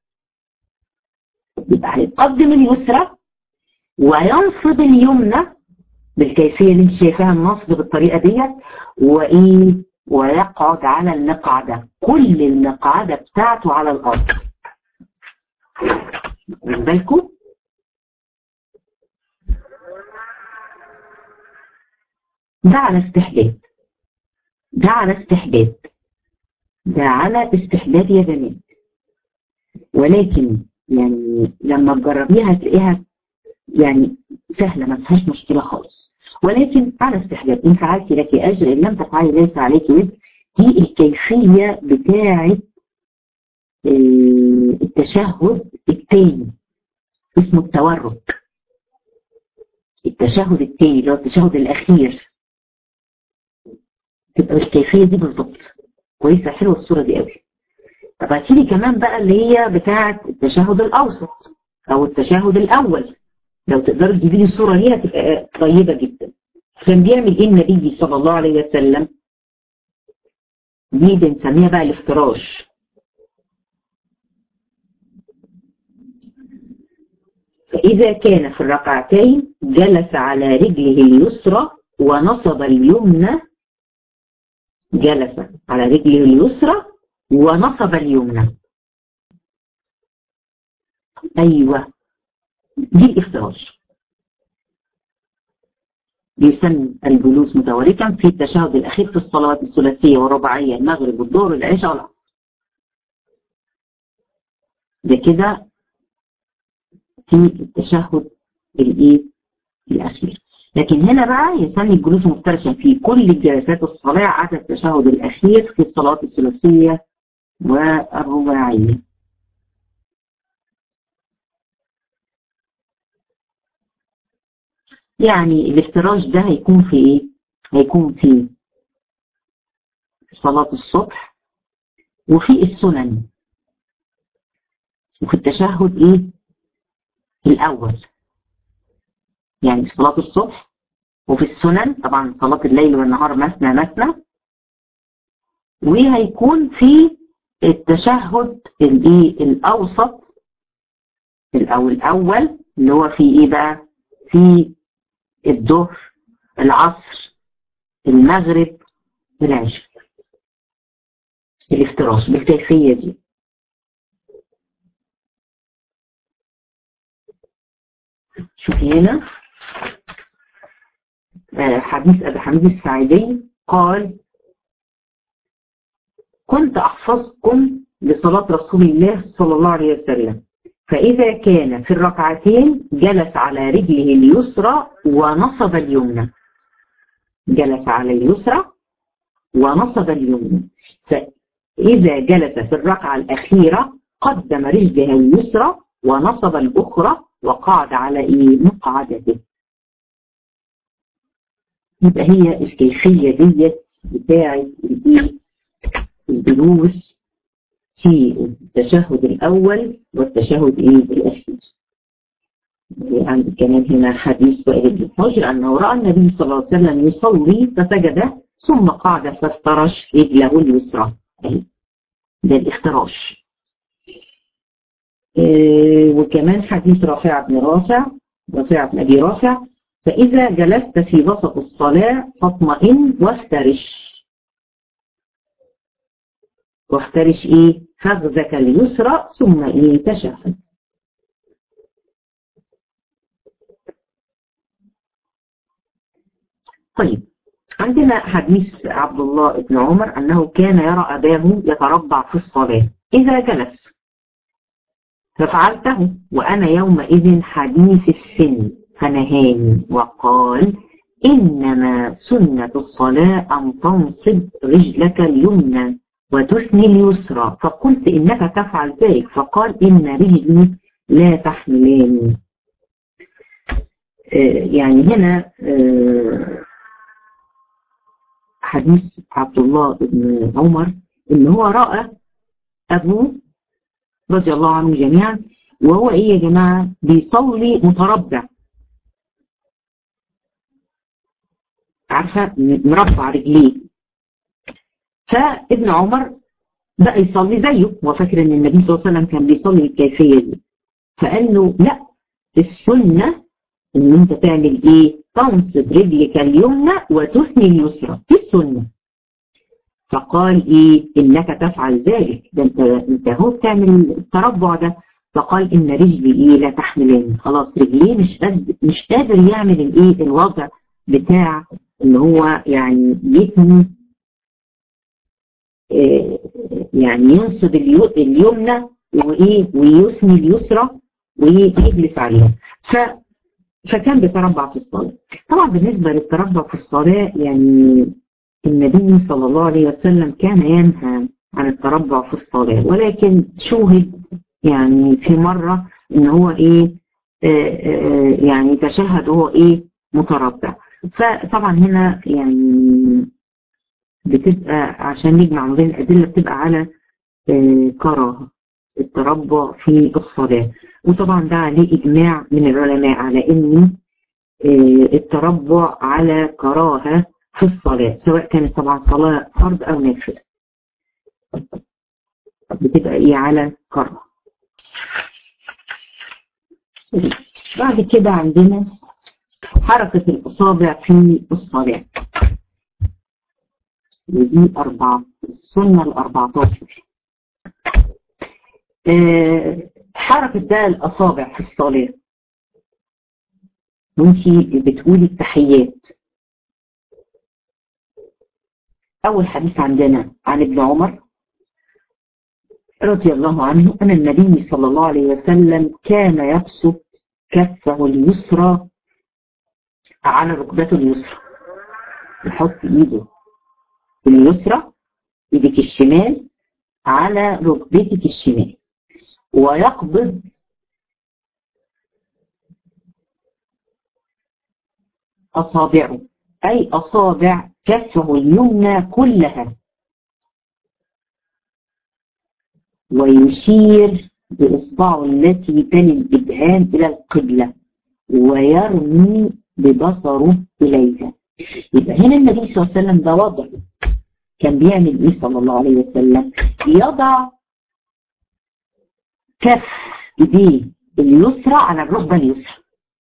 يبقى هيقدم اليسرى وينصب اليمنى بالكيفية اللي انت شايفاها النصب بالطريقة ديت وايه ويقعد على المقعدة كل المقعدة بتاعته على الأرض بالكم ده على استحباب ده على استحباب ده على استحباب يا بنات ولكن يعني لما تجربيها تلاقيها يعني سهلة ما فيهاش مشكلة خالص ولكن على استحباب إن فعلتي لك أجر إن لم تفعلي ليس عليك وزر دي الكيفية بتاعة التشهد الثاني اسمه التورك التشهد الثاني اللي هو التشهد الأخير تبقى الكيفية دي بالظبط كويسة حلوة الصورة دي قوي طب هاتيلي كمان بقى اللي هي بتاعة التشهد الأوسط أو التشهد الأول لو تقدروا تجيبي لي الصورة دي هتبقى طيبة جدا كان بيعمل ايه النبي صلى الله عليه وسلم دي بنسميها بقى الافتراش فإذا كان في الركعتين جلس على رجله اليسرى ونصب اليمنى جلس على رجله اليسرى ونصب اليمنى أيوة دي الافتراش يسمى الجلوس متوركا في التشهد الأخير في الصلوات الثلاثية والرباعية المغرب والظهر والعشاء والعصر ده كده في التشهد الايه الأخير لكن هنا بقى يسمي الجلوس مفترشا في كل جلسات الصلاة عدا التشهد الأخير في الصلاة الثلاثية والرباعية يعني الافتراش ده هيكون في ايه هيكون في صلاة الصبح وفي السنن وفي التشهد ايه الاول يعني في صلاة الصبح وفي السنن طبعا صلاة الليل والنهار مثنى مثنى وهيكون في التشهد الايه الاوسط او الاول اللي هو في ايه بقى في الظهر العصر المغرب العشاء الافتراش بالكيفية دي شوفي هنا حديث أبي حميد السعيدي قال كنت أحفظكم لصلاة رسول الله صلى الله عليه وسلم فإذا كان في الركعتين جلس على رجله اليسرى ونصب اليمنى جلس على اليسرى ونصب اليمنى فإذا جلس في الركعة الأخيرة قدم رجله اليسرى ونصب الأخرى وقعد على إيه مقعدته يبقى هي الكيفية ديت بتاعت الجلوس في التشهد الأول والتشهد إيه الأخير عندي كمان هنا حديث وائل بن حجر أنه رأى النبي صلى الله عليه وسلم يصلي فسجد ثم قعد فافترش رجله اليسرى ده الافتراش إيه وكمان حديث رافع بن رافع رافع بن أبي رافع فإذا جلست في وسط الصلاة فاطمئن وافترش وافترش ايه فخذك اليسرى ثم ايه تشهد طيب عندنا حديث عبد الله بن عمر أنه كان يرى أباه يتربع في الصلاة إذا جلس ففعلته وأنا يومئذ حديث السن فنهاني وقال إنما سنة الصلاة أن تنصب رجلك اليمنى وتثني اليسرى فقلت إنك تفعل ذلك فقال إن رجلي لا تحملاني آه يعني هنا آه حديث عبد الله بن عمر إن هو رأى أبوه رضي الله عنهم جميعا وهو ايه يا جماعة بيصلي متربع عارفة مربع رجليه فابن عمر بقى يصلي زيه هو فاكر ان النبي صلى الله عليه وسلم كان بيصلي بالكيفية دي فقال له لا السنة ان انت تعمل ايه تنصب رجلك اليمنى وتثني اليسرى دي السنة فقال ايه انك تفعل ذلك ده انت انت هو بتعمل التربع ده فقال ان رجلي ايه لا تحملني خلاص رجليه مش قد مش قادر يعمل الايه الوضع بتاع ان هو يعني يثني إيه يعني ينصب اليمنى وايه ويثني اليسرى ويجلس عليها ف فكان بيتربع في الصلاه طبعا بالنسبه للتربع في الصلاه يعني النبي صلى الله عليه وسلم كان ينهى عن التربع في الصلاة ولكن شوهد يعني في مرة ان هو ايه آآ آآ يعني تشهد وهو ايه متربع فطبعا هنا يعني بتبقى عشان نجمع ما بين الأدلة بتبقى على كراهة التربع في الصلاة وطبعا ده عليه إجماع من العلماء على إن التربع على كراهة في الصلاة سواء كانت طبعا صلاة فرض أو نافلة بتبقى إيه على كرة بعد كده عندنا حركة الأصابع في الصلاة ودي أربعة السنة الأربعتاشر أه حركة ده الأصابع في الصلاة وانتي بتقولي التحيات أول حديث عندنا عن ابن عمر رضي الله عنه أن النبي صلى الله عليه وسلم كان يبسط كفه اليسرى على ركبته اليسرى يحط ايده اليسرى ايدك الشمال على ركبتك الشمال ويقبض أصابعه أي أصابع كفه اليمنى كلها ويشير بإصبعه التي تلي الإبهام إلى القبلة ويرمي ببصره إليها يبقى هنا النبي صلى الله عليه وسلم ده وضع كان بيعمل إيه صلى الله عليه وسلم يضع كف إيديه اليسرى على الركبة اليسرى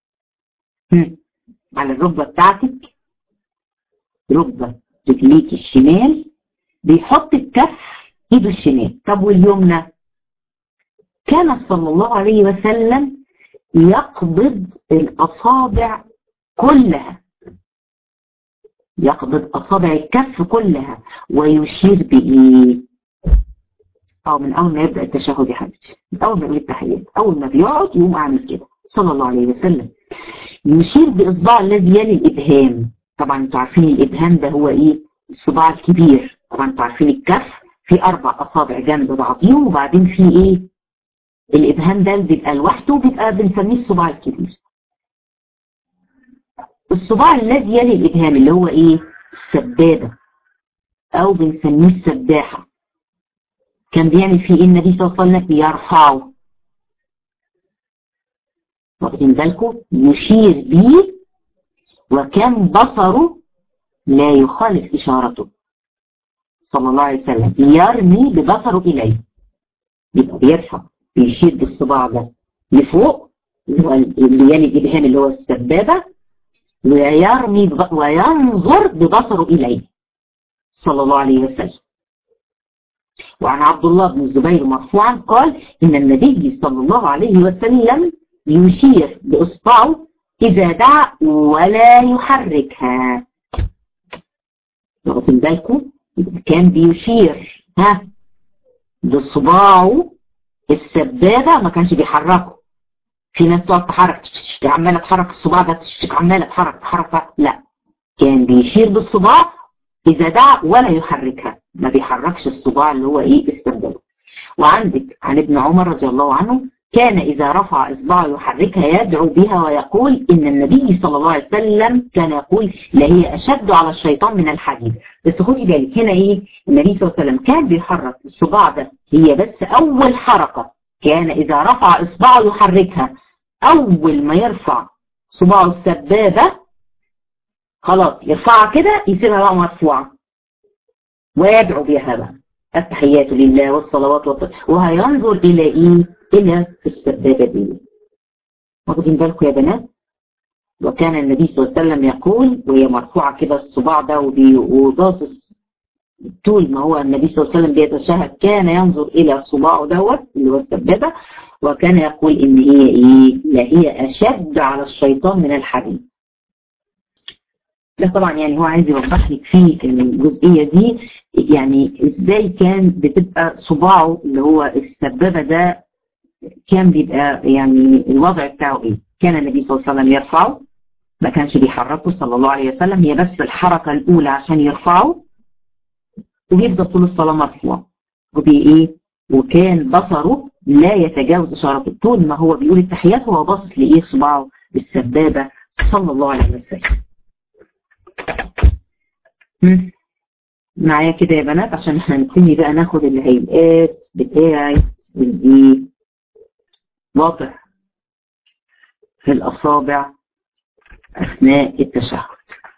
على الركبة بتاعتك ركبة رجليك الشمال بيحط الكف ايده الشمال طب واليمنى كان صلى الله عليه وسلم يقبض الأصابع كلها يقبض أصابع الكف كلها ويشير بإيه؟ أو من أول ما يبدأ التشهد يا حبيبتي من أول ما يقول التحيات أول ما بيقعد يقوم أعمل كده صلى الله عليه وسلم يشير بإصبع الذي يلي الإبهام طبعا انتوا عارفين الإبهام ده هو إيه؟ الصباع الكبير طبعا انتوا عارفين الكف في أربع أصابع جنب بعضيهم وبعدين في إيه؟ الإبهام ده بيبقى لوحده بيبقى بنسميه الصباع الكبير الصباع الذي يلي الإبهام اللي هو إيه؟ السبابة أو بنسميه السباحة كان بيعمل فيه إيه النبي صلى الله عليه وسلم؟ يرفعه واخدين بالكم؟ يشير بيه وكان بصره لا يخالف إشارته صلى الله عليه وسلم يرمي ببصره إليه يبقى بيرفع بيشير بالصباع ده لفوق اللي يلي الإبهام اللي هو السبابة ويرمي بب... وينظر ببصره إليه صلى الله عليه وسلم وعن عبد الله بن الزبير مرفوعا قال إن النبي صلى الله عليه وسلم يشير بإصبعه إذا دعا ولا يحركها واخدين بالكم كان بيشير ها بصباعه السبابة ما كانش بيحركه في ناس تقعد تحرك عمالة تحرك الصباع ده عمالة تحرك تحرك لا كان بيشير بالصباع إذا دعا ولا يحركها ما بيحركش الصباع اللي هو إيه السبابة وعندك عن ابن عمر رضي الله عنه كان إذا رفع إصبعه يحركها يدعو بها ويقول إن النبي صلى الله عليه وسلم كان يقول لهي أشد على الشيطان من الحديد بس خدي بالك هنا إيه النبي صلى الله عليه وسلم كان بيحرك الصباع ده هي بس أول حركة كان إذا رفع إصبعه يحركها أول ما يرفع صباعه السبابة خلاص يرفعها كده يسيبها بقى مرفوعة ويدعو بها بقى التحيات لله والصلوات والطيب وهينظر إلى إيه؟ إلى السبابة دي واخدين بالكم يا بنات؟ وكان النبي صلى الله عليه وسلم يقول وهي مرفوعة كده الصباع ده وباصص طول ما هو النبي صلى الله عليه وسلم بيتشهد كان ينظر إلى صباعه دوت اللي هو السبابة وكان يقول إن هي إيه؟ لا هي أشد على الشيطان من الحديد. ده طبعا يعني هو عايز يوضح لك في الجزئية دي يعني إزاي كان بتبقى صباعه اللي هو السبابة ده كان بيبقى يعني الوضع بتاعه إيه؟ كان النبي صلى الله عليه وسلم يرفعه ما كانش بيحركه صلى الله عليه وسلم هي بس الحركة الأولى عشان يرفعه وبيفضل طول الصلاة مرفوع وبي ايه وكان بصره لا يتجاوز إشارة طول ما هو بيقول التحيات هو باصص لإيه صباعه بالسبابة صلى الله عليه وسلم معايا كده يا بنات عشان احنا نبتدي بقى ناخد الهيئات بتاعي الايه واضع في الأصابع أثناء التشهد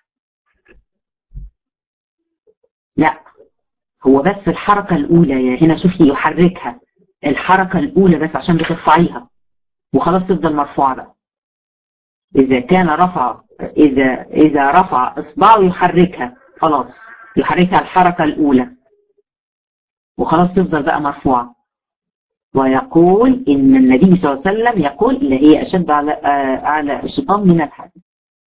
لا هو بس الحركة الأولى يعني هنا شوفي يحركها الحركة الأولى بس عشان بترفعيها وخلاص تفضل مرفوعة بقى إذا كان رفع إذا إذا رفع إصبعه يحركها خلاص يحركها الحركة الأولى وخلاص تفضل بقى مرفوعة ويقول إن النبي صلى الله عليه وسلم يقول اللي هي أشد على على الشيطان من الحديد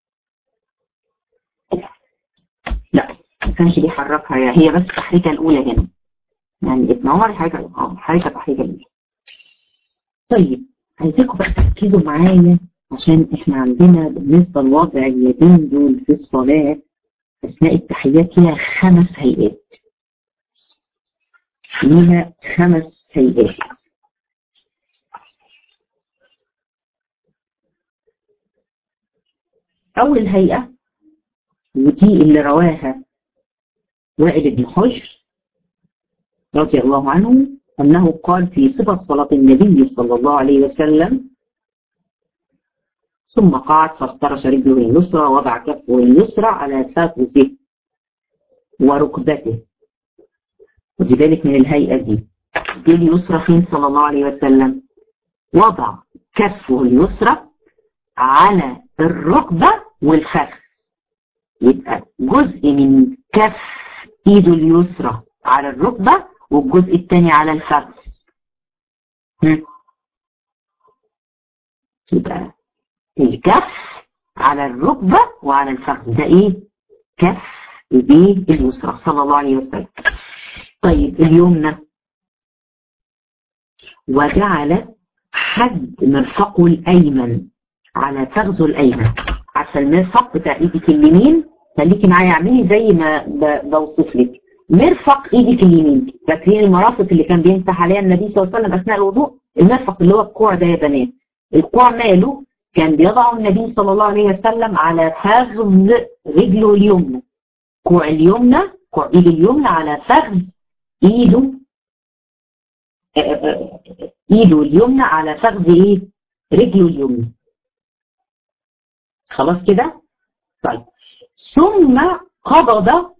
لا ما كانش بيحركها هي بس التحريكة الأولى هنا يعني ابن عمر حاجة اه حركة تحريكة الأولى طيب عايزاكم بقى تركزوا معايا عشان احنا عندنا بالنسبة لوضع اليدين دول في الصلاة أثناء التحيات ليها خمس هيئات ليها خمس هيئات أول هيئة ودي اللي رواها وائل بن حجر رضي الله عنه أنه قال في صفة صلاة النبي صلى الله عليه وسلم ثم قعد فافترش رجله اليسرى وضع كفه اليسرى على فخذه وركبته ودي بالك من الهيئة دي دي اليسرى فين صلى الله عليه وسلم وضع كفه اليسرى على الركبة والفخذ يبقى جزء من كف ايده اليسرى على الركبة والجزء الثاني على الفخذ يبقى الكف على الركبة وعلى الفخذ ده ايه كف ايديه اليسرى صلى الله عليه وسلم طيب اليمنى وجعل حد مرفقه الايمن على فخذه الايمن عارفه المرفق بتاع ايدك اليمين خليكي معايا اعملي زي ما بوصف لك مرفق ايدك اليمين فاكرين المرافق اللي كان بيمسح عليها النبي صلى الله عليه وسلم اثناء الوضوء المرفق اللي هو الكوع ده يا بنات الكوع ماله كان بيضعه النبي صلى الله عليه وسلم على فخذ رجله اليمنى كوع اليمنى كوع ايد اليمنى على فخذ ايده ايده اليمنى على فخذ ايه رجله اليمنى خلاص كده طيب ثم قبض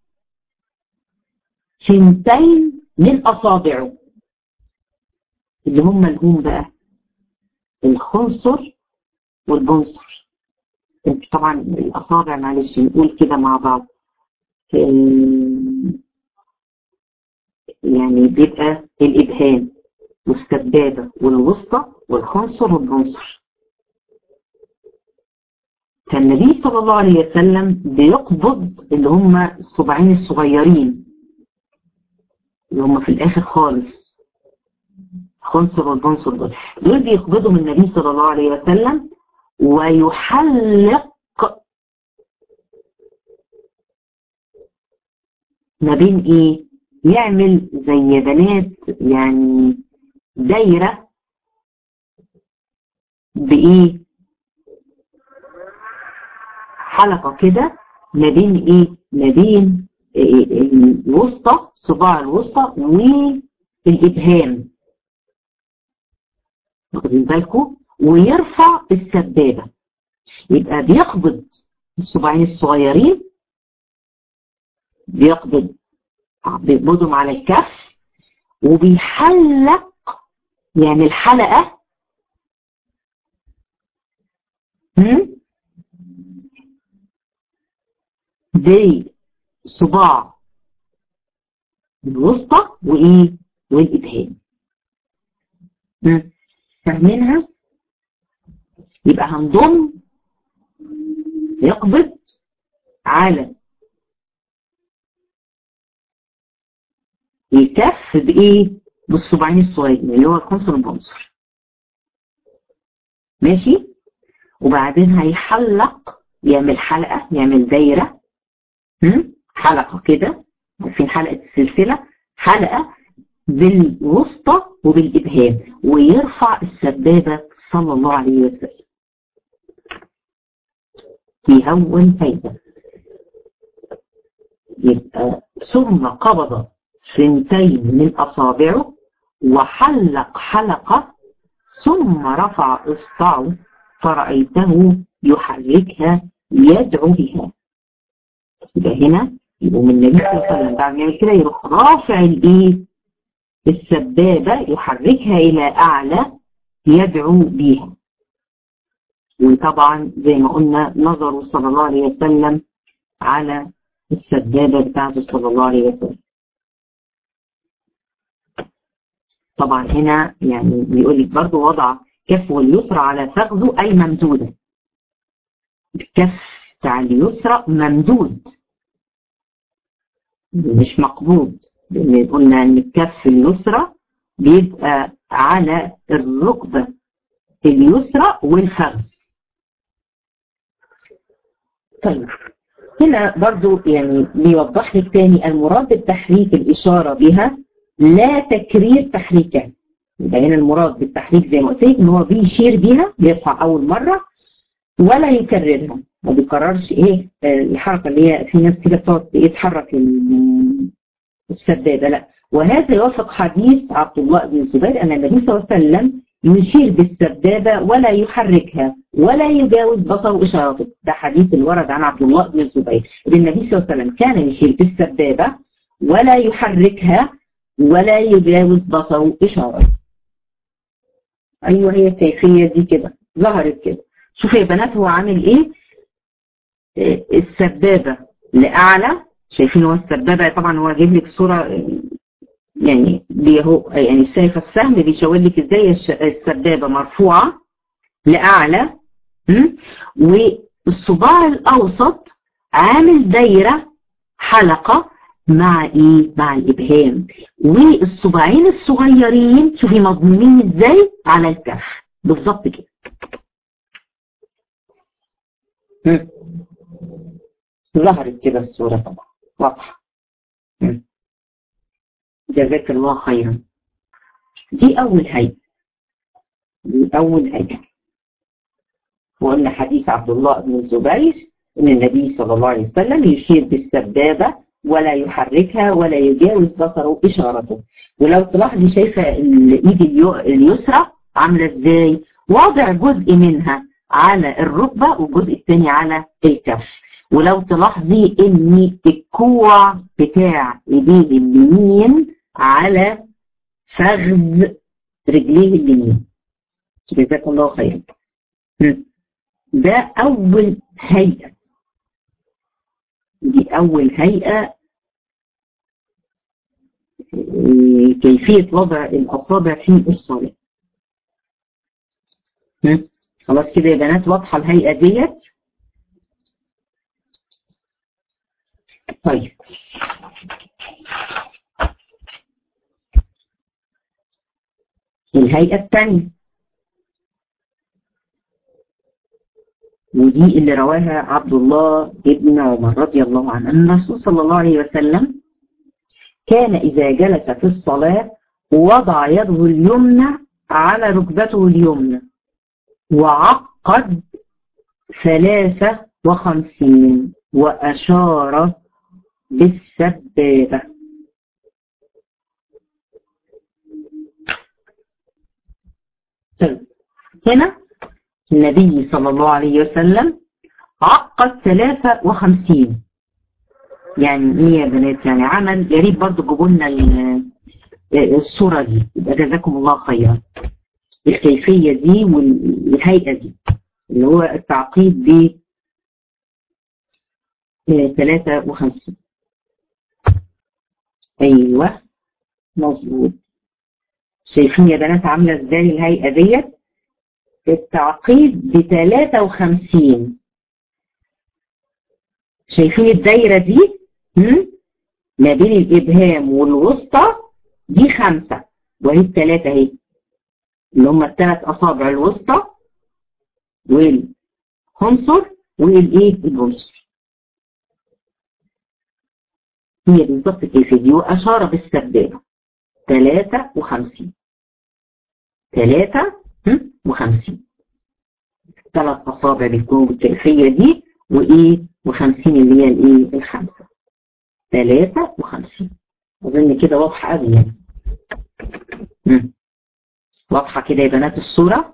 سنتين من اصابعه اللي هم الهم بقى الخنصر والبنصر طبعا الاصابع معلش نقول كده مع بعض يعني بيبقى الابهام والسبابه والوسطى والخنصر والبنصر فالنبي صلى الله عليه وسلم بيقبض اللي هم الصباعين الصغيرين اللي هم في الاخر خالص خنصر والبنصر دول دول بيقبضوا من النبي صلى الله عليه وسلم ويحلق ما بين ايه يعمل زي بنات يعني دايره بايه حلقة كده ما بين ايه ما بين الوسطى صباع الوسطى والإبهام واخدين بالكم ويرفع السبابة يبقى بيقبض الصباعين الصغيرين بيقبض بيقبضهم على الكف وبيحلق يعمل حلقة بصباع الوسطى وايه والابهام فاهمينها يبقى هنضم يقبض على الكف بايه بالصباعين الصغيرين اللي هو العنصر العنصر ماشي وبعدين هيحلق يعمل حلقه يعمل دايره حلقه كده عارفين حلقه السلسله حلقه بالوسطى وبالابهام ويرفع السبابه صلى الله عليه وسلم يهون فايده يبقى ثم قبض سنتين من اصابعه وحلق حلقه ثم رفع اصبعه فرأيته يحركها يدعو بها يبقى هنا يقوم النبي صلى الله عليه وسلم بعد ما يعمل كده يروح رافع الايه السبابة يحركها إلى أعلى يدعو بها وطبعا زي ما قلنا نظره صلى الله عليه وسلم على السبابة بتاعته صلى الله عليه وسلم طبعا هنا يعني بيقول لك برضه وضع كفه اليسرى على فخذه أي ممدودة الكف بتاع اليسرى ممدود مش مقبوض لأن قلنا إن الكف اليسرى بيبقى على الركبة اليسرى والفخذ طيب هنا برضو يعني بيوضح لك تاني المراد بالتحريك الإشارة بها لا تكرير تحريكها يبقى هنا المراد بالتحريك زي ما قلت لك ان هو بيشير بيها بيرفع اول مره ولا يكررها ما بيكررش ايه الحركه اللي هي في ناس كده بتقعد يتحرك السبابه لا وهذا يوافق حديث عبد الله بن الزبير ان النبي صلى الله عليه وسلم يشير بالسبابه ولا يحركها ولا يجاوز بصره اشارته ده حديث الورد عن عبد الله بن الزبير ان النبي صلى الله عليه وسلم كان يشير بالسبابه ولا يحركها ولا يجاوز بصره اشارته ايوه هي الكيفيه دي كده ظهرت كده شوفوا يا بنات هو عامل ايه السبابه لاعلى شايفين هو السبابه طبعا هو جايب لك صوره يعني هو يعني شايفه السهم بيشاور لك ازاي السبابه مرفوعه لاعلى والصباع الاوسط عامل دايره حلقه مع ايه مع الابهام والصباعين الصغيرين شوفي مضمومين ازاي على الكف بالظبط كده ظهرت كده الصوره طبعا واضحه جزاك الله خيرا دي اول هيئه دي اول هيئه وقلنا حديث عبد الله بن الزبير ان النبي صلى الله عليه وسلم يشير بالسبابه ولا يحركها ولا يجاوز بصره إشارته ولو تلاحظي شايفة الإيد اليسرى عاملة إزاي واضع جزء منها على الركبة والجزء الثاني على الكف ولو تلاحظي ان الكوع بتاع ايديه اليمين على فخذ رجليه اليمين جزاك الله خيرا ده اول هيئة دي أول هيئة كيفية وضع الأصابع في الصلاة خلاص كده يا بنات واضحة الهيئة ديت طيب الهيئة الثانية ودي اللي رواها عبد الله ابن عمر رضي الله عنه أن الرسول صلى الله عليه وسلم كان إذا جلس في الصلاة وضع يده اليمنى على ركبته اليمنى وعقد ثلاثة وخمسين وأشار بالسبابة طيب هنا النبي صلى الله عليه وسلم عقد 53 يعني ايه يا بنات يعني عمل يا ريت برضه تجيبوا لنا الصوره دي يبقى جزاكم الله خيرا الكيفيه دي والهيئه دي اللي هو التعقيد ب 53 ايوه مظبوط شايفين يا بنات عامله ازاي الهيئه ديت التعقيد ب 53 شايفين الدايره دي ما بين الابهام والوسطى دي خمسه وهي الثلاثه اهي اللي هم الثلاث اصابع الوسطى والخنصر والايه البنصر هي بالظبط كيف دي واشار بالسبابه 53 53 ثلاث اصابع بيكونوا بالكيفيه دي وايه و50 اللي هي الايه الخمسه 53 اظن كده واضحه قوي يعني واضحه كده يا بنات الصوره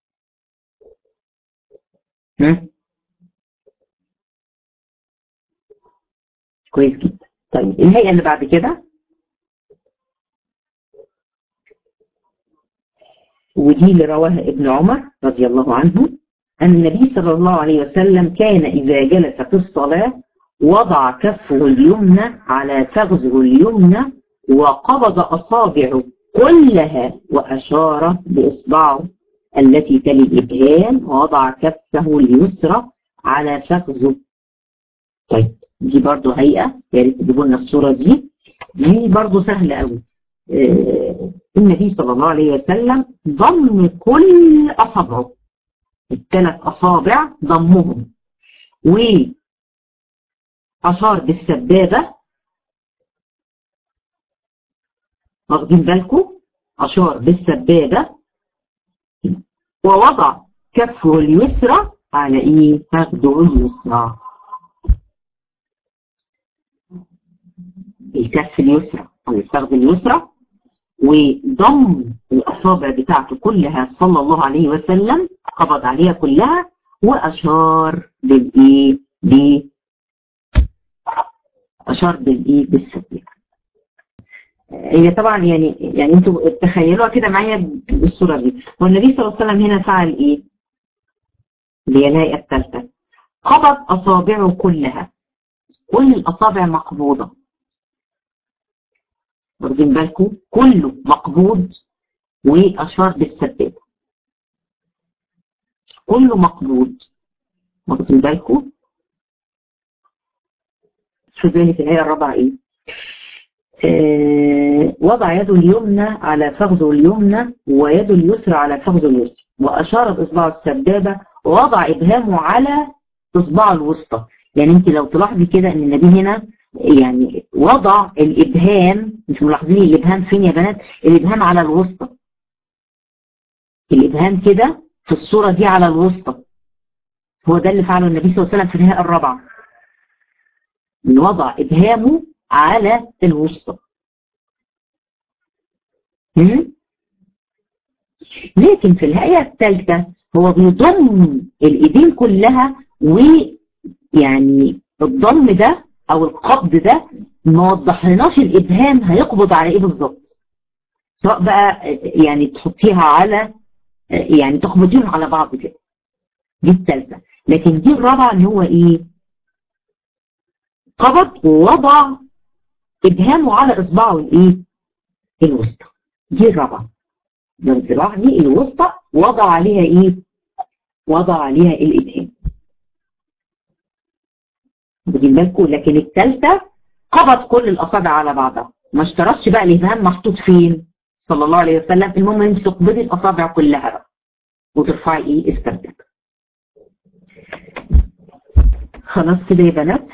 مم. كويس جدا طيب الهيئه اللي بعد كده ودي اللي رواها ابن عمر رضي الله عنه أن النبي صلى الله عليه وسلم كان إذا جلس في الصلاة وضع كفه اليمنى على فخذه اليمنى وقبض أصابعه كلها وأشار بإصبعه التي تلي الإبهام ووضع كفه اليسرى على فخذه طيب دي برضو هيئة يا ريت تجيبوا لنا الصورة دي دي برضو سهلة قوي آه النبي صلى الله عليه وسلم ضم كل أصابعه الثلاث أصابع ضمهم وأشار بالسبابة واخدين بالكم أشار بالسبابة ووضع كفه اليسرى على إيه؟ فخذه اليسرى الكف اليسرى أو الفخذ اليسرى وضم الأصابع بتاعته كلها صلى الله عليه وسلم قبض عليها كلها وأشار بالإيه ب أشار بالإيه بالسبيل هي طبعا يعني يعني انتوا تخيلوها كده معايا بالصورة دي والنبي صلى الله عليه وسلم هنا فعل إيه؟ اللي هي الهيئة الثالثة قبض أصابعه كلها كل الأصابع مقبوضة واخدين بالكم كله مقبوض واشار بالسبابه كله مقبوض واخدين بالكم شو بالي في الآية الرابعة إيه؟ آه وضع يده اليمنى على فخذه اليمنى ويده اليسرى على فخذه اليسرى وأشار بإصبعه السبابة ووضع إبهامه على إصبعه الوسطى يعني أنت لو تلاحظي كده إن النبي هنا يعني وضع الإبهام مش ملاحظين الإبهام فين يا بنات الإبهام على الوسطى الإبهام كده في الصورة دي على الوسطى هو ده اللي فعله النبي صلى الله عليه وسلم في الهيئة الرابعة من وضع إبهامه على الوسطى لكن في الهيئة الثالثة هو بيضم الإيدين كلها ويعني الضم ده او القبض ده ما وضحلناش الابهام هيقبض على ايه بالظبط سواء بقى يعني تحطيها على يعني تخبطيهم على بعض كده دي الثالثه لكن دي الرابعه ان هو ايه قبض ووضع ابهامه على اصبعه الايه الوسطى دي الرابعه لو تلاحظي الوسطى وضع عليها ايه وضع عليها الابهام واخدين بالكم لكن الثالثه قبض كل الاصابع على بعضها ما اشترطش بقى الابهام محطوط فين صلى الله عليه وسلم المهم انت تقبضي الاصابع كلها بقى وترفعي ايه السبب خلاص كده يا بنات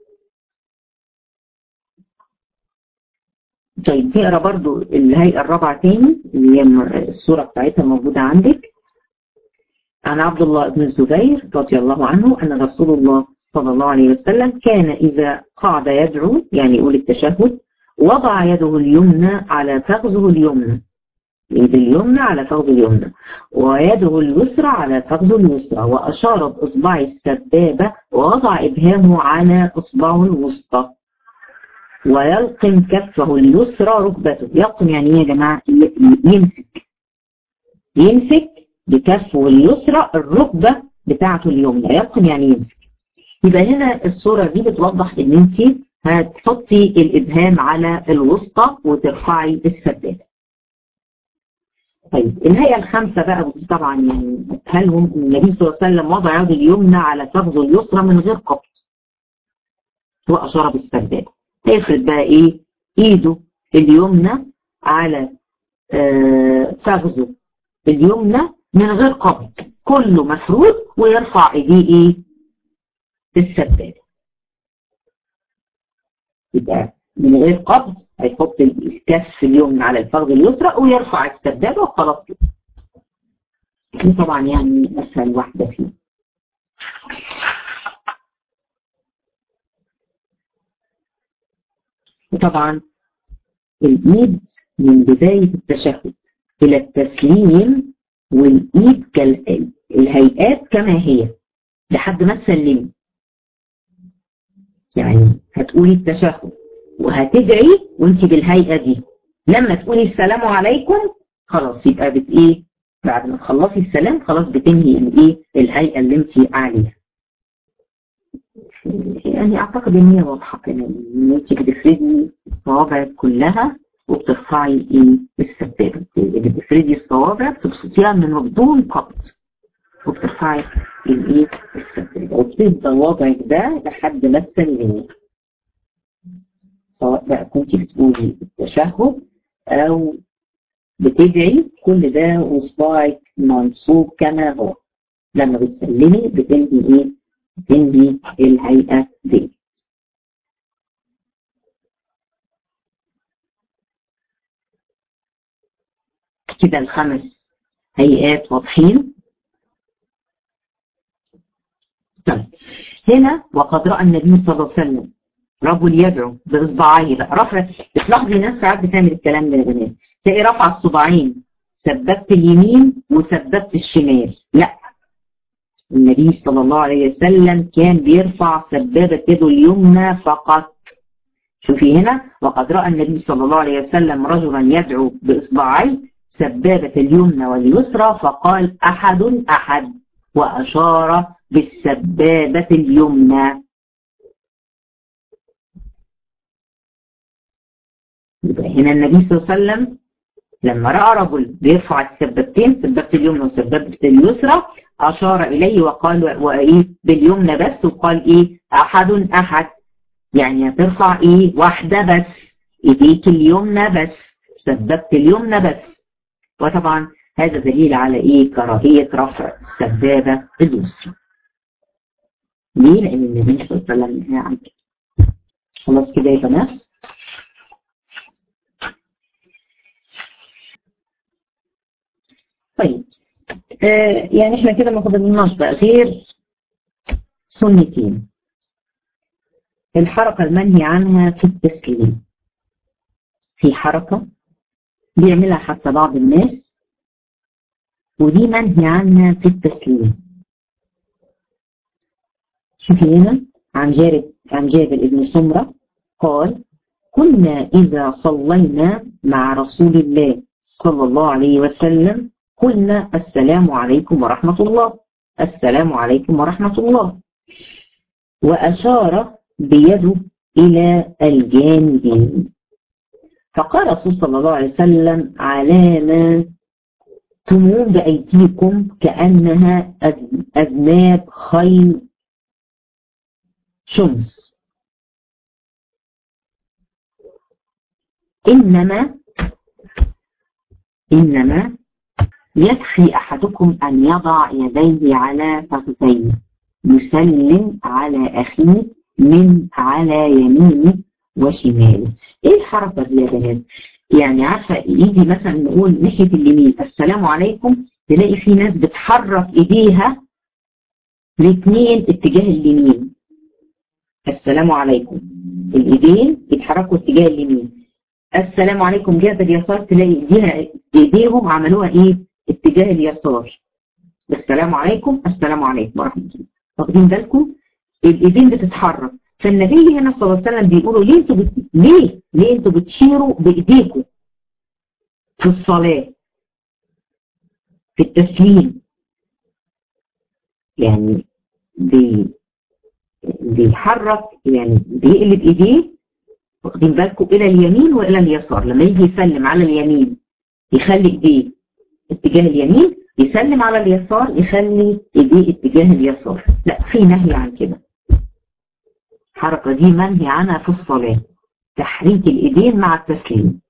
طيب نقرا برضو الهيئه الرابعه تاني اللي هي الصوره بتاعتها موجوده عندك عن عبد الله بن الزبير رضي الله عنه ان رسول الله صلى الله عليه وسلم كان إذا قعد يدعو يعني يقول التشهد وضع يده اليمنى على فخذه اليمنى اليد اليمنى على فخذ اليمنى ويده اليسرى على فخذ اليسرى وأشار بإصبع السبابة ووضع إبهامه على إصبعه الوسطى ويلقم كفه اليسرى ركبته يلقم يعني ايه يا جماعة يمسك يمسك بكفه اليسرى الركبة بتاعته اليمنى يلقم يعني يمسك يبقى هنا الصورة دي بتوضح ان انت هتحطي الابهام على الوسطى وترفعي السبابة طيب الهيئة الخامسة بقى ودي طبعا يعني هل هم النبي صلى الله عليه وسلم وضع يده اليمنى على فخذه اليسرى من غير قبض وأشار بالسبابة هيفرد بقى ايه ايده اليمنى على آه فخذه اليمنى من غير قبض كله مفرود ويرفع ايديه ايه السبابة يبقى من غير قبض هيحط الكف اليمنى على الفخذ اليسرى ويرفع السبابة وخلاص كده دي طبعا يعني اسهل واحدة فيه وطبعا الايد من بداية التشهد الى التسليم والايد الهيئات كما هي لحد ما تسلمي يعني هتقولي التشهد وهتدعي وانت بالهيئة دي لما تقولي السلام عليكم خلاص يبقى بت ايه بعد ما تخلصي السلام خلاص بتنهي الايه الهيئة اللي انت عليها يعني اعتقد ان هي واضحة كمان ان انت بتفردي صوابعك كلها وبترفعي ايه السبابة بتفردي الصوابع بتبسطيها من بدون قبض وبترفعي الايه السبابة وبتفضل وضعك ده لحد ما تسلمي سواء بقى كنت بتقولي التشهد او بتدعي كل ده وصباعك منصوب كما هو لما بتسلمي بتنهي ايه بتنهي الهيئة دي كده الخمس هيئات واضحين طيب هنا وقد رأى النبي صلى الله عليه وسلم رجل يدعو باصبعيه بقى رفع بتلاحظي ناس ساعات بتعمل الكلام ده يا بنات تلاقي رفع الصباعين سببت اليمين وسببت الشمال لا النبي صلى الله عليه وسلم كان بيرفع سبابة يده اليمنى فقط شوفي هنا وقد رأى النبي صلى الله عليه وسلم رجلا يدعو بإصبعيه سبابة اليمنى واليسرى فقال أحد أحد وأشار بالسبابة اليمنى يبقى هنا النبي صلى الله عليه وسلم لما رأى رجل بيرفع السبابتين سبابة اليمنى وسبابة اليسرى أشار إليه وقال وإيه باليمنى بس وقال إيه أحد أحد يعني هترفع إيه واحدة بس إيديك اليمنى بس سبابة اليمنى بس وطبعا هذا دليل على إيه كراهية رفع السبابة اليسرى ليه؟ لأن النبي صلى الله عليه وسلم نهى عن كده خلاص كده يا بنات طيب آه يعني احنا كده ما فضلناش بقى غير سنتين الحركة المنهي عنها في التسليم في حركة بيعملها حتى بعض الناس ودي منهي عنها في التسليم شوفي هنا عن جابر عن جابر بن سمرة قال كنا إذا صلينا مع رسول الله صلى الله عليه وسلم قلنا السلام عليكم ورحمة الله السلام عليكم ورحمة الله وأشار بيده إلى الجانبين فقال رسول صلى الله عليه وسلم على ما تمون بأيديكم كأنها أذناب خيل شمس إنما إنما يكفي أحدكم أن يضع يديه على فخذيه يسلم على أخيه من على يمينه وشماله ايه الحركة دي يا بنات يعني عارفة يجي مثلا نقول ناحية اليمين السلام عليكم تلاقي في ناس بتحرك ايديها الاثنين اتجاه اليمين السلام عليكم الايدين يتحركوا اتجاه اليمين السلام عليكم جهة اليسار تلاقي ايديها ايديهم عملوها ايه اتجاه اليسار السلام عليكم السلام عليكم ورحمه الله واخدين بالكم الايدين بتتحرك فالنبي هنا صلى الله عليه وسلم بيقولوا ليه انتوا بت... ليه ليه انتوا بتشيروا بايديكم في الصلاه في التسليم يعني بي بيحرك يعني بيقلب ايديه واخدين بالكم الى اليمين والى اليسار لما يجي يسلم على اليمين يخلي ايديه اتجاه اليمين يسلم على اليسار يخلي ايديه اتجاه اليسار لا في نهي عن كده الحركة دي منهي عنها في الصلاة تحريك الايدين مع التسليم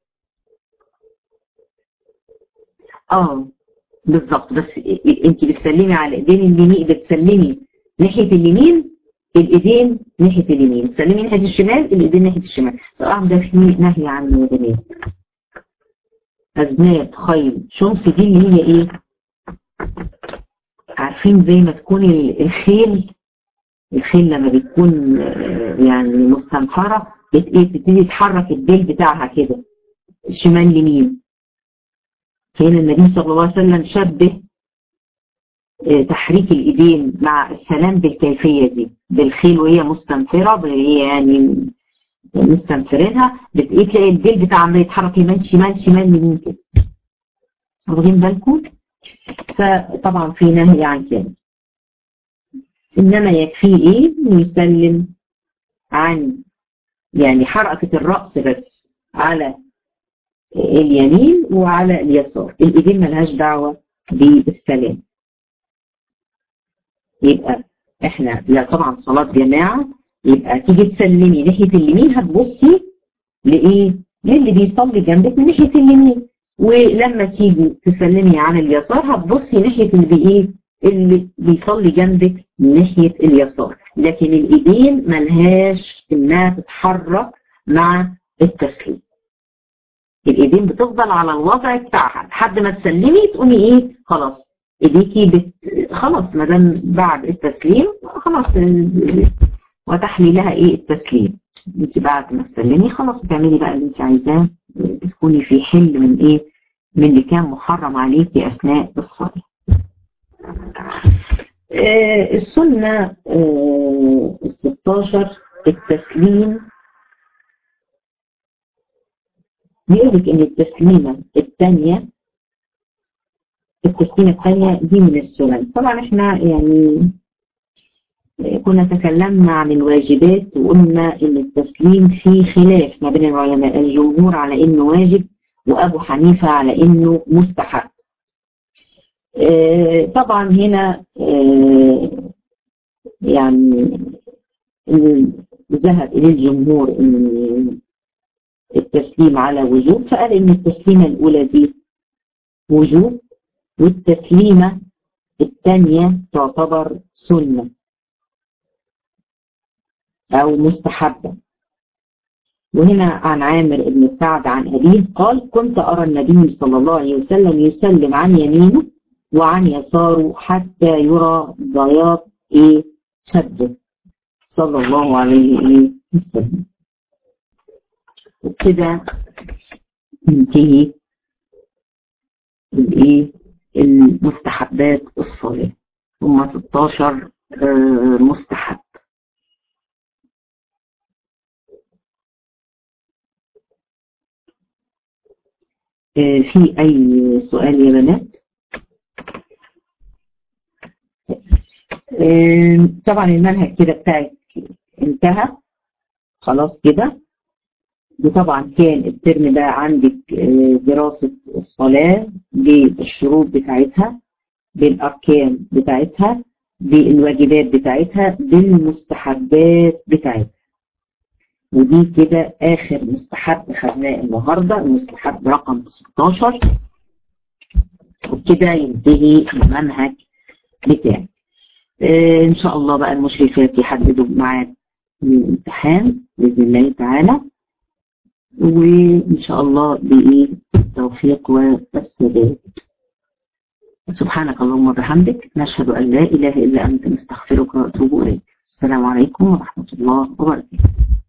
اه بالظبط بس انت بتسلمي على الايدين اليمين بتسلمي ناحية اليمين الايدين ناحية اليمين تسلمي ناحية الشمال الايدين ناحية الشمال طبعا ده في نهي عنه يا بنات أذناب خيل شمس دي اللي هي ايه عارفين زي ما تكون الخيل الخيل لما بتكون يعني مستنفرة بتبتدي تحرك الديل بتاعها كده شمال يمين هنا النبي صلى الله عليه وسلم شبه تحريك الايدين مع السلام بالكيفية دي بالخيل وهي مستنفرة هي يعني مستنفرينها بتلاقي تلاقي الديل بتاع عمال يتحرك يمين شمال شمال يمين كده واخدين بالكم فطبعا في نهي عن كده انما يكفيه ايه يسلم عن يعني حركة الرأس بس على اليمين وعلى اليسار الايدين ملهاش دعوة بالسلام يبقى احنا لا طبعا صلاة جماعة يبقى تيجي تسلمي ناحية اليمين هتبصي لإيه؟ للي بيصلي جنبك من ناحية اليمين ولما تيجي تسلمي عن اليسار هتبصي ناحية اللي بإيه؟ اللي بيصلي جنبك من ناحية اليسار لكن الإيدين ملهاش إنها تتحرك مع التسليم الإيدين بتفضل على الوضع بتاعها لحد ما تسلمي تقومي إيه؟ خلاص إيديكي بت... خلاص ما دام بعد التسليم خلاص وتحليلها ايه التسليم انت بعد ما تسلمي خلاص بتعملي بقى اللي انت عايزاه بتكوني في حل من ايه من اللي كان محرم عليكي اثناء الصلاه آه السنه آه ال 16 التسليم بيقول لك ان التسليمه الثانيه التسليمه الثانيه دي من السنن طبعا احنا يعني كنا تكلمنا عن الواجبات وقلنا ان التسليم فيه خلاف ما بين العلماء الجمهور على انه واجب وابو حنيفه على انه مستحب طبعا هنا يعني ذهب اليه الجمهور ان التسليم على وجوب فقال ان التسليمه الاولى دي وجوب والتسليمه الثانيه تعتبر سنه أو مستحبة وهنا عن عامر بن سعد عن أبيه قال كنت أرى النبي صلى الله عليه وسلم يسلم عن يمينه وعن يساره حتى يرى بياض إيه خده صلى الله عليه وسلم وكده ننتهي الإيه المستحبات الصلاة هم 16 مستحب في أي سؤال يا بنات؟ طبعا المنهج كده بتاعك انتهى خلاص كده وطبعا كان الترم ده عندك دراسة الصلاة بالشروط بتاعتها بالأركان بتاعتها بالواجبات بتاعتها بالمستحبات بتاعتها ودي كده آخر مستحب خدناه النهاردة المستحب رقم 16 وبكده ينتهي المنهج بتاعي آه إن شاء الله بقى المشرفات يحددوا ميعاد الامتحان بإذن الله تعالى وإن شاء الله بإيه التوفيق والسداد سبحانك اللهم وبحمدك نشهد أن لا إله إلا أنت نستغفرك ونتوب إليك السلام عليكم ورحمة الله وبركاته